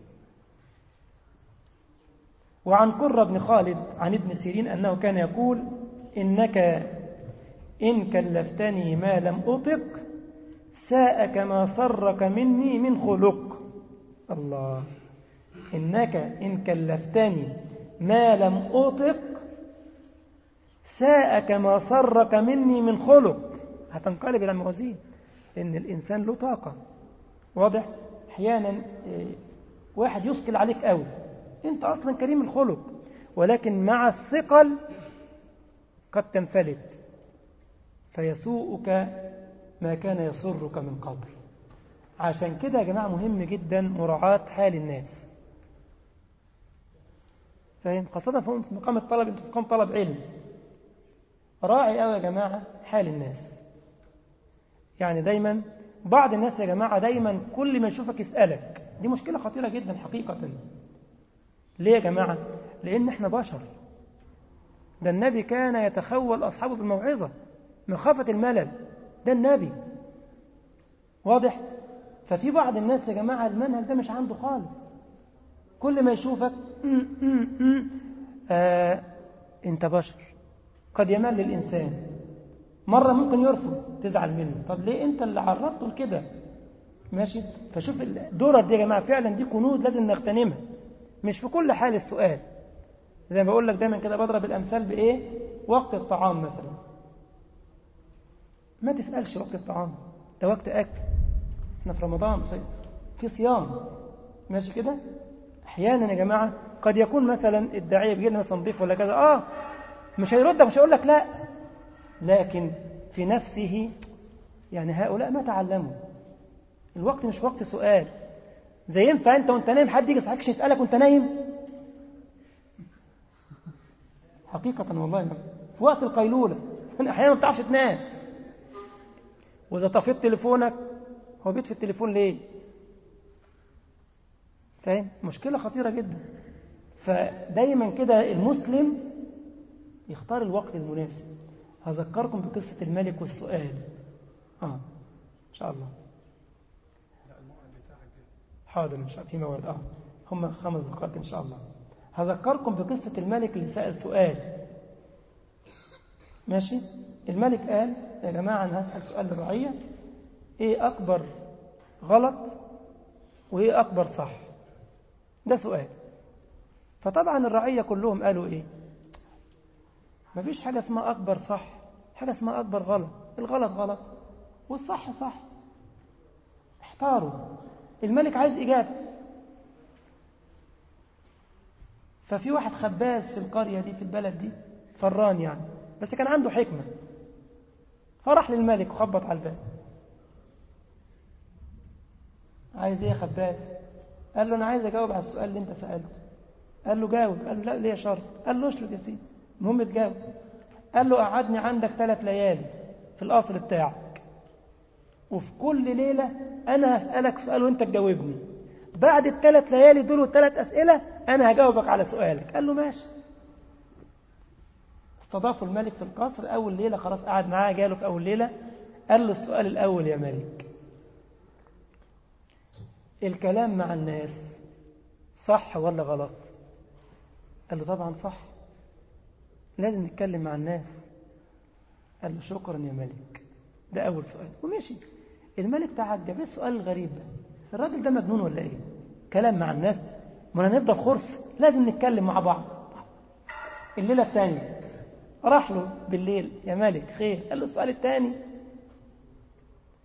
Speaker 1: وعن قرة بن خالد عن ابن سيرين أنه كان يقول إنك إن كلفتني ما لم أطق ساءك ما سرك مني من خلق الله إنك إن كلفتني ما لم أطق ساءك ما سرك مني من خلق هتنقلب إلى الموازين إن الإنسان له طاقة واضح أحيانا واحد يثقل عليك قوي أنت أصلا كريم الخلق ولكن مع الثقل قد تنفلت فيسوءك ما كان يسرك من قبل عشان كده يا جماعة مهم جدا مراعاة حال الناس فاهم خاصة في مقام الطلب انت في مقام طلب علم راعي قوي يا جماعة حال الناس يعني دايما بعض الناس يا جماعة دايما كل ما يشوفك يسألك دي مشكلة خطيرة جدا حقيقة ليه يا جماعة لأن احنا بشر ده النبي كان يتخول أصحابه بالموعظة مخافة الملل ده النبي واضح ففي بعض الناس يا جماعة المنهج ده مش عنده خالص كل ما يشوفك م -م -م آه انت بشر قد يمل الإنسان مرة ممكن يرفض تزعل منه طب ليه انت اللي عرضته لكده ماشي فشوف الدورة دي يا جماعة فعلا دي كنوز لازم نغتنمها مش في كل حال السؤال زي ما بقول لك دايما كده بضرب الأمثال بإيه وقت الطعام مثلا ما تسألش وقت الطعام ده وقت أكل احنا في رمضان في صيام ماشي كده احيانا يا جماعة قد يكون مثلا الداعية بيجي لنا مثلا ضيف ولا كذا اه مش هيردك مش هيقول لك لا لكن في نفسه يعني هؤلاء ما تعلموا الوقت مش وقت سؤال زي ينفع انت وانت نايم حد يجي يصحكش يسألك وانت نايم حقيقة والله في وقت القيلولة احيانا ما بتعرفش تنام واذا طفيت تليفونك هو بيطفي التليفون ليه فاهم مشكلة خطيرة جدا فدايما كده المسلم يختار الوقت المناسب هذكركم بقصة الملك والسؤال آه إن شاء الله حاضر إن شاء الله في موعد آه هم خمس دقائق إن شاء الله هذكركم بقصة الملك اللي سأل سؤال ماشي الملك قال يا جماعة أنا هسأل سؤال للرعية إيه أكبر غلط وإيه أكبر صح ده سؤال فطبعا الرعية كلهم قالوا إيه ما فيش حاجة اسمها أكبر صح حاجة اسمها أكبر غلط الغلط غلط والصح صح احتاروا الملك عايز إجابة ففي واحد خباز في القرية دي في البلد دي فران يعني بس كان عنده حكمة فراح للملك وخبط على الباب عايز ايه يا خباز قال له انا عايز اجاوب على السؤال اللي انت سألته قال له جاوب قال له لا ليه شرط قال له اشرط يا سيدي المهم تجاوب قال له قعدني عندك ثلاث ليالي في القصر بتاعك وفي كل ليلة أنا هسألك سؤال وأنت تجاوبني بعد الثلاث ليالي دول والثلاث أسئلة أنا هجاوبك على سؤالك قال له ماشي استضافوا الملك في القصر أول ليلة خلاص قعد معاه جاله في أول ليلة قال له السؤال الأول يا ملك الكلام مع الناس صح ولا غلط قال له طبعا صح لازم نتكلم مع الناس قال له شكرا يا ملك ده أول سؤال ومشي الملك تعجب ايه السؤال الغريب ده الراجل ده مجنون ولا ايه كلام مع الناس ما نفضل خرص لازم نتكلم مع بعض الليلة الثانية راح له بالليل يا ملك خير قال له السؤال الثاني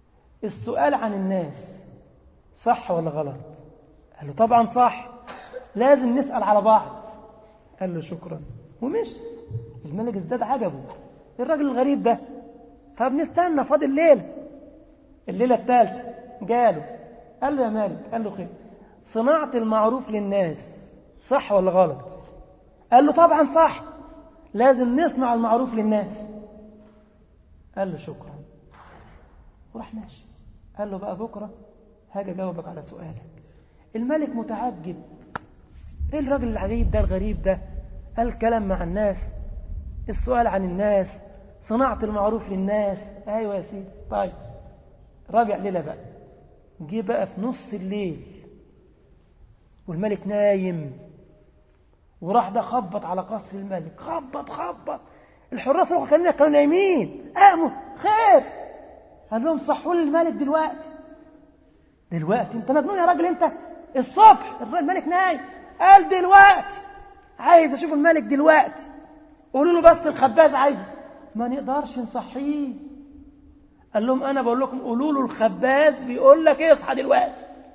Speaker 1: السؤال عن الناس صح ولا غلط قال له طبعا صح لازم نسأل على بعض قال له شكرا ومش الملك ازداد عجبه الراجل الغريب ده طب نستنى فاضل الليلة الليلة الثالثة جاله قال له يا مالك قال له خير صناعة المعروف للناس صح ولا غلط قال له طبعا صح لازم نصنع المعروف للناس قال له شكرا وراح ماشي قال له بقى بكرة هاجي أجاوبك على سؤالك الملك متعجب ايه الراجل العجيب ده الغريب ده قال كلام مع الناس السؤال عن الناس صناعة المعروف للناس ايوه يا سيدي طيب رابع ليلة بقى جه بقى في نص الليل والملك نايم وراح ده خبط على قصر الملك خبط خبط الحراس كانوا كانوا نايمين قاموا خير قال لهم صحوا لي الملك دلوقتي دلوقتي انت مجنون يا راجل انت الصبح الملك نايم قال دلوقتي عايز اشوف الملك دلوقتي قولوا له بس الخباز عايز ما نقدرش نصحيه قال لهم انا بقول لكم قولوا له الخباز بيقول لك اصحى دلوقتي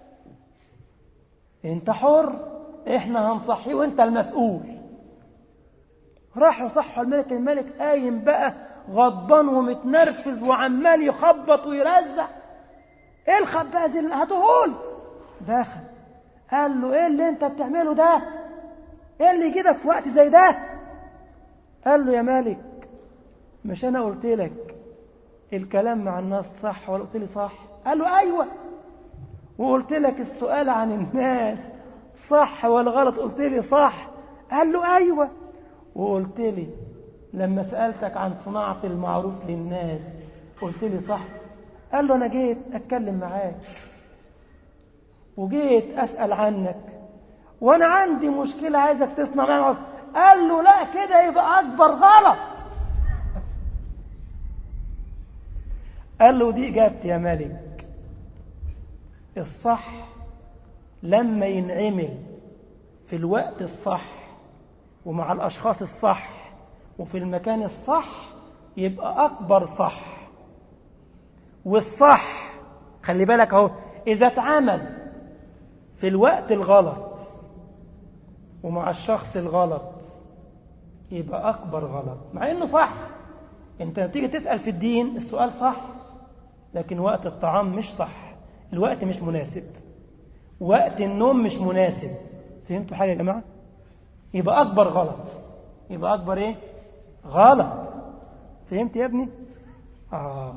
Speaker 1: انت حر احنا هنصحيه وانت المسؤول راحوا صحوا الملك الملك قايم بقى غضبان ومتنرفز وعمال يخبط ويرزع ايه الخباز اللي هاتهول دخل قال له ايه اللي انت بتعمله ده ايه اللي يجيبك في وقت زي ده قال له يا مالك مش انا قلت لك الكلام مع الناس صح ولا قلت لي صح قال له ايوه وقلت لك السؤال عن الناس صح ولا غلط قلت لي صح قال له ايوه وقلت لي لما سألتك عن صناعة المعروف للناس قلت لي صح قال له أنا جيت أتكلم معاك وجيت أسأل عنك وأنا عندي مشكلة عايزك تسمع معايا قال له لا كده يبقى أكبر غلط قال له دي إجابتي يا ملك الصح لما ينعمل في الوقت الصح ومع الأشخاص الصح وفي المكان الصح يبقى أكبر صح والصح خلي بالك اهو إذا اتعمل في الوقت الغلط ومع الشخص الغلط يبقى أكبر غلط مع إنه صح أنت تيجي تسأل في الدين السؤال صح لكن وقت الطعام مش صح الوقت مش مناسب وقت النوم مش مناسب فهمتوا حاجة يا جماعة يبقى أكبر غلط يبقى أكبر إيه غلط فهمت يا ابني آه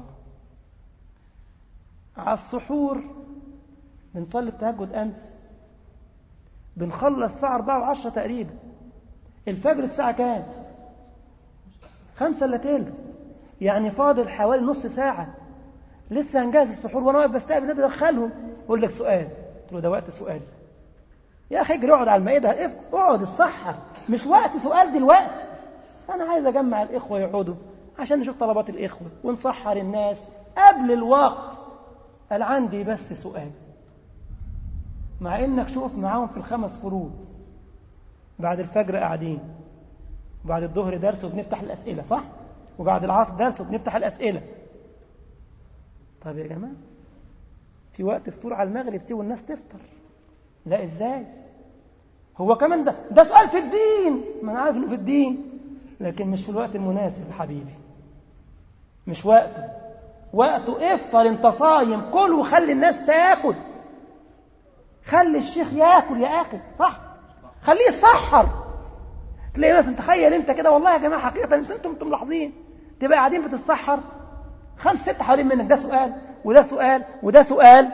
Speaker 1: على السحور بنصلي التهجد أمس بنخلص الساعة 4 وعشرة تقريبا الفجر الساعة كام خمسة إلا تلت يعني فاضل حوالي نص ساعة لسه هنجهز السحور وانا واقف بستقبل النبي دخلهم يقول لك سؤال قلت له ده وقت سؤال يا اخي اجري اقعد على المائده اقعد الصحة مش وقت سؤال دلوقتي انا عايز اجمع الاخوه يقعدوا عشان نشوف طلبات الاخوه ونسحر الناس قبل الوقت قال عندي بس سؤال مع انك شوف معاهم في الخمس فروض بعد الفجر قاعدين وبعد الظهر درس وبنفتح الاسئله صح وبعد العصر درس وبنفتح الاسئله طب يا جماعه في وقت فطور على المغرب سيبوا الناس تفطر لا ازاي هو كمان ده ده سؤال في الدين ما انا عارف انه في الدين لكن مش في الوقت المناسب يا حبيبي مش وقته وقته افطر انت صايم كل وخلي الناس تاكل خلي الشيخ ياكل يا اخي صح خليه يسحر تلاقي مثلا تخيل انت كده والله يا جماعه حقيقه انتم انتم ملاحظين تبقى قاعدين بتتسحر خمس ست حوالين منك ده سؤال وده سؤال وده سؤال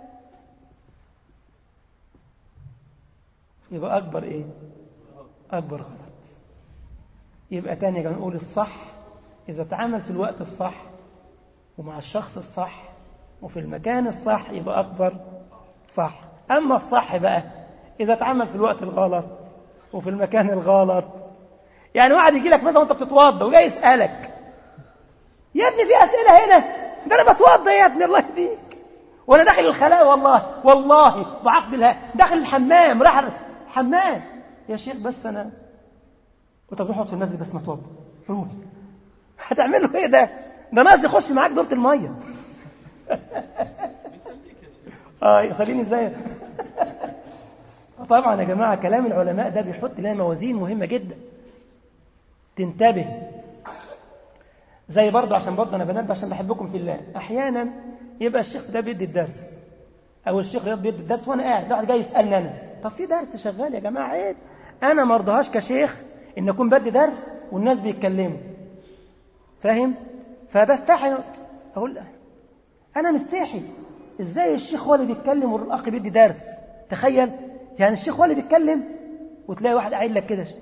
Speaker 1: يبقى أكبر إيه أكبر غلط يبقى تاني كان نقول الصح إذا اتعمل في الوقت الصح ومع الشخص الصح وفي المكان الصح يبقى أكبر صح أما الصح بقى إذا اتعمل في الوقت الغلط وفي المكان الغلط يعني واحد يجي لك مثلا وانت بتتوضى وجاي يسألك يا ابني في أسئلة هنا ده أنا بتوضى يا ابني الله يهديك وأنا داخل الخلاء والله والله بعقد الله داخل الحمام راح الحمام يا شيخ بس أنا وطب روح في المسجد بس ما توضى روح هتعمل له ايه ده ده ناقص يخش معاك دورة المية اه يخليني ازاي طبعا يا جماعة كلام العلماء ده بيحط لنا موازين مهمة جدا تنتبه زي برضه عشان برضه أنا بنبه عشان بحبكم في الله أحيانا يبقى الشيخ ده بيدي الدرس أو الشيخ ده بيدي الدرس وأنا قاعد واحد جاي يسألني أنا طب في درس شغال يا جماعة عيب أنا ما ارضاهاش كشيخ إن أكون بدي درس والناس بيتكلموا فاهم فبستحي أقول أنا مستحي إزاي الشيخ هو اللي بيتكلم والأخ بيدي درس تخيل يعني الشيخ هو اللي بيتكلم وتلاقي واحد قاعد لك كده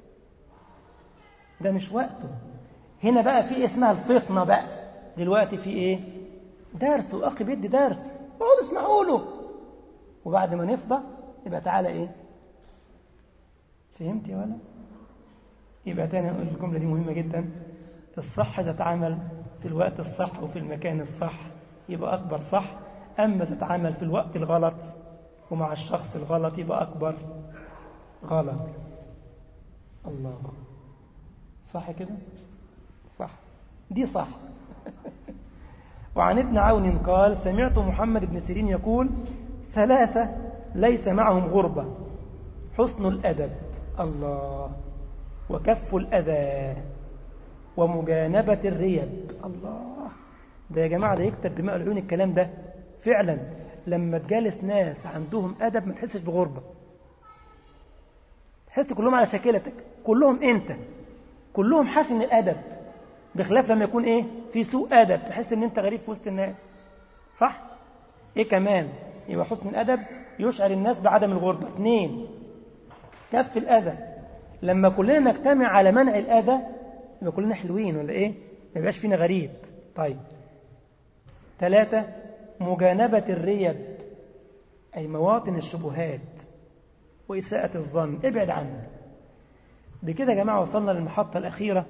Speaker 1: ده مش وقته هنا بقى في اسمها الفطنة بقى دلوقتي في ايه درس واخ بيدي درس اقعدوا اسمعوا له وبعد ما نفضى يبقى تعالى ايه فهمت يا ولا يبقى تاني اقول الجملة دي مهمة جدا الصح تتعامل في الوقت الصح وفي المكان الصح يبقى أكبر صح أما تتعامل في الوقت الغلط ومع الشخص الغلط يبقى أكبر غلط الله صح كده صح دي صح وعن ابن عون قال سمعت محمد بن سيرين يقول ثلاثة ليس معهم غربة حسن الأدب الله وكف الأذى ومجانبة الريب الله ده يا جماعة ده يكتب بماء العيون الكلام ده فعلا لما تجالس ناس عندهم أدب ما تحسش بغربة تحس كلهم على شكلتك كلهم أنت كلهم حسن الأدب بخلاف لما يكون إيه في سوء أدب تحس إن أنت غريب في وسط الناس صح إيه كمان يبقى حسن الأدب يشعر الناس بعدم الغربة اثنين كف الأذى لما كلنا نجتمع على منع الأذى يبقى كلنا حلوين ولا إيه ما يبقاش فينا غريب طيب ثلاثة مجانبة الريب أي مواطن الشبهات وإساءة الظن ابعد عنه بكده يا جماعة وصلنا للمحطة الأخيرة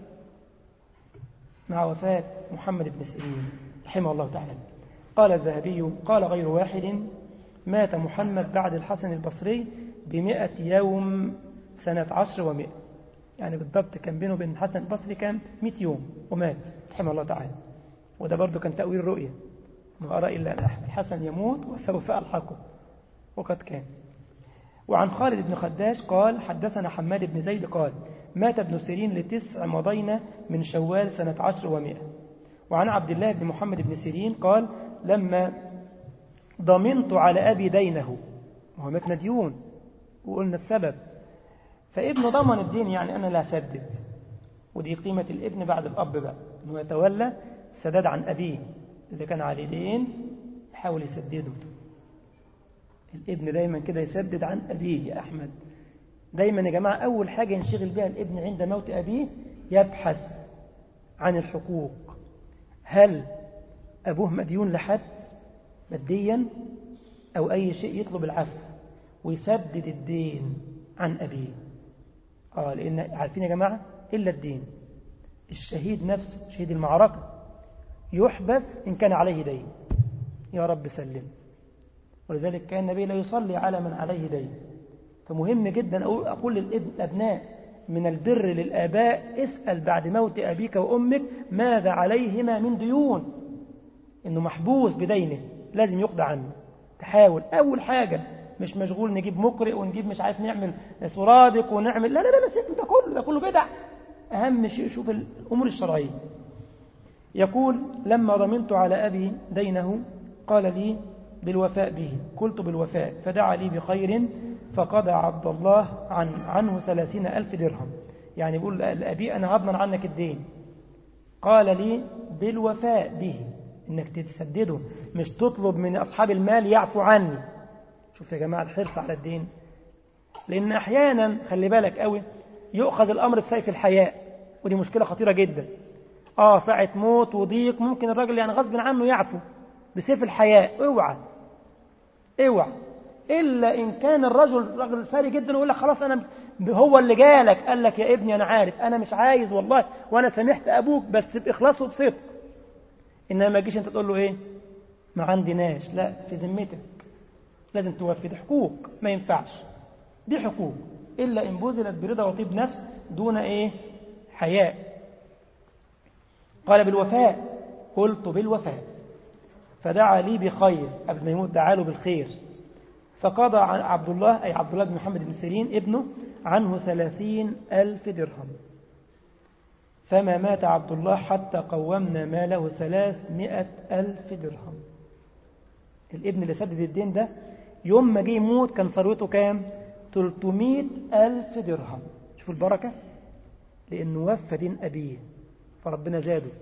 Speaker 1: مع وفاة محمد بن سيرين رحمه الله تعالى قال الذهبي قال غير واحد مات محمد بعد الحسن البصري بمئة يوم سنة عشر ومئة يعني بالضبط كان بينه وبين الحسن البصري كان مئة يوم ومات رحمه الله تعالى وده برضه كان تأويل رؤية ما أرى إلا أن الحسن يموت وسوف ألحقه وقد كان وعن خالد بن خداش قال حدثنا حماد بن زيد قال مات ابن سيرين لتسع مضينا من شوال سنة عشر ومئة وعن عبد الله بن محمد بن سيرين قال لما ضمنت على أبي دينه وهو مات مديون وقلنا السبب فابن ضمن الدين يعني أنا لا أسدد ودي قيمة الابن بعد الأب بقى أنه يتولى سداد عن أبيه إذا كان عليه دين يحاول يسدده الابن دايما كده يسدد عن أبيه يا أحمد دايما يا جماعة أول حاجة ينشغل بها الابن عند موت أبيه يبحث عن الحقوق هل أبوه مديون لحد ماديا أو أي شيء يطلب العفو ويسدد الدين عن أبيه آه لأن عارفين يا جماعة إلا الدين الشهيد نفسه شهيد المعركة يحبس إن كان عليه دين يا رب سلم ولذلك كان النبي لا يصلي على من عليه دين فمهم جدا أقول للأبناء من البر للآباء اسأل بعد موت أبيك وأمك ماذا عليهما من ديون إنه محبوس بدينه لازم يقضى عنه تحاول أول حاجة مش مشغول نجيب مقرئ ونجيب مش عارف نعمل سرادق ونعمل لا لا لا سيب ده كله ده كله بدع أهم شيء شوف الأمور الشرعية يقول لما ضمنت على أبي دينه قال لي بالوفاء به قلت بالوفاء فدعا لي بخير فقضى عبد الله عن عنه ثلاثين ألف درهم يعني بيقول لأبي أنا هضمن عنك الدين قال لي بالوفاء به إنك تسدده مش تطلب من أصحاب المال يعفو عني شوف يا جماعة الحرص على الدين لأن أحيانا خلي بالك قوي يؤخذ الأمر بسيف الحياء ودي مشكلة خطيرة جدا آه ساعة موت وضيق ممكن الراجل يعني غصب عنه يعفو بسيف الحياء اوعى اوعى إلا إن كان الرجل رجل ساري جدا ويقول لك خلاص أنا هو اللي جالك قال لك يا ابني أنا عارف أنا مش عايز والله وأنا سامحت أبوك بس بإخلاص وبصدق إنما ما تجيش أنت تقول له إيه ما عندناش لا في ذمتك لازم توفي دي حقوق ما ينفعش دي حقوق إلا إن بذلت برضا وطيب نفس دون إيه حياء قال بالوفاء قلت بالوفاء فدعا لي بخير قبل ما يموت دعا له بالخير فقضى عبد الله أي عبد الله بن محمد بن سيرين ابنه عنه ثلاثين ألف درهم فما مات عبد الله حتى قومنا ماله ثلاثمائة ألف درهم الابن اللي سدد الدين ده يوم ما جه يموت كان ثروته كام 300 ألف درهم شوفوا البركة لأنه وفى دين أبيه فربنا زاده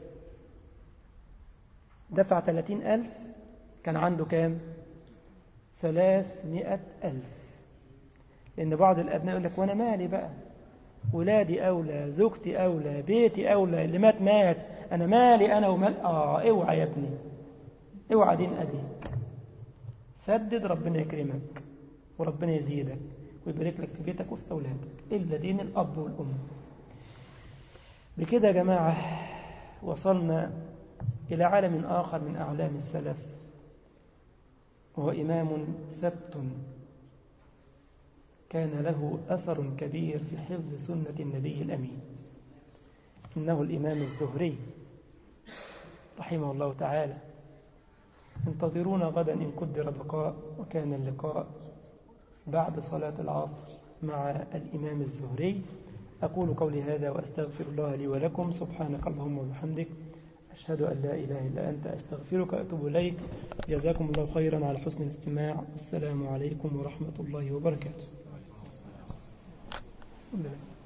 Speaker 1: دفع 30 ألف كان عنده كام 300 ألف لأن بعض الأبناء يقول لك وأنا مالي بقى ولادي أولى زوجتي أولى بيتي أولى اللي مات مات أنا مالي أنا ومال آه اوعى يا ابني اوعى دين أبيك سدد ربنا يكرمك وربنا يزيدك ويبارك لك في بيتك وفي أولادك إلا دين الأب والأم بكده يا جماعة وصلنا إلى عالم آخر من أعلام السلف وهو إمام ثبت كان له أثر كبير في حفظ سنة النبي الأمين إنه الإمام الزهري رحمه الله تعالى انتظرونا غدا إن قدر بقاء وكان اللقاء بعد صلاة العصر مع الإمام الزهري أقول قولي هذا وأستغفر الله لي ولكم سبحانك اللهم وبحمدك أشهد أن لا إله إلا أنت أستغفرك وأتوب إليك جزاكم الله خيرا على حسن الاستماع السلام عليكم ورحمة الله وبركاته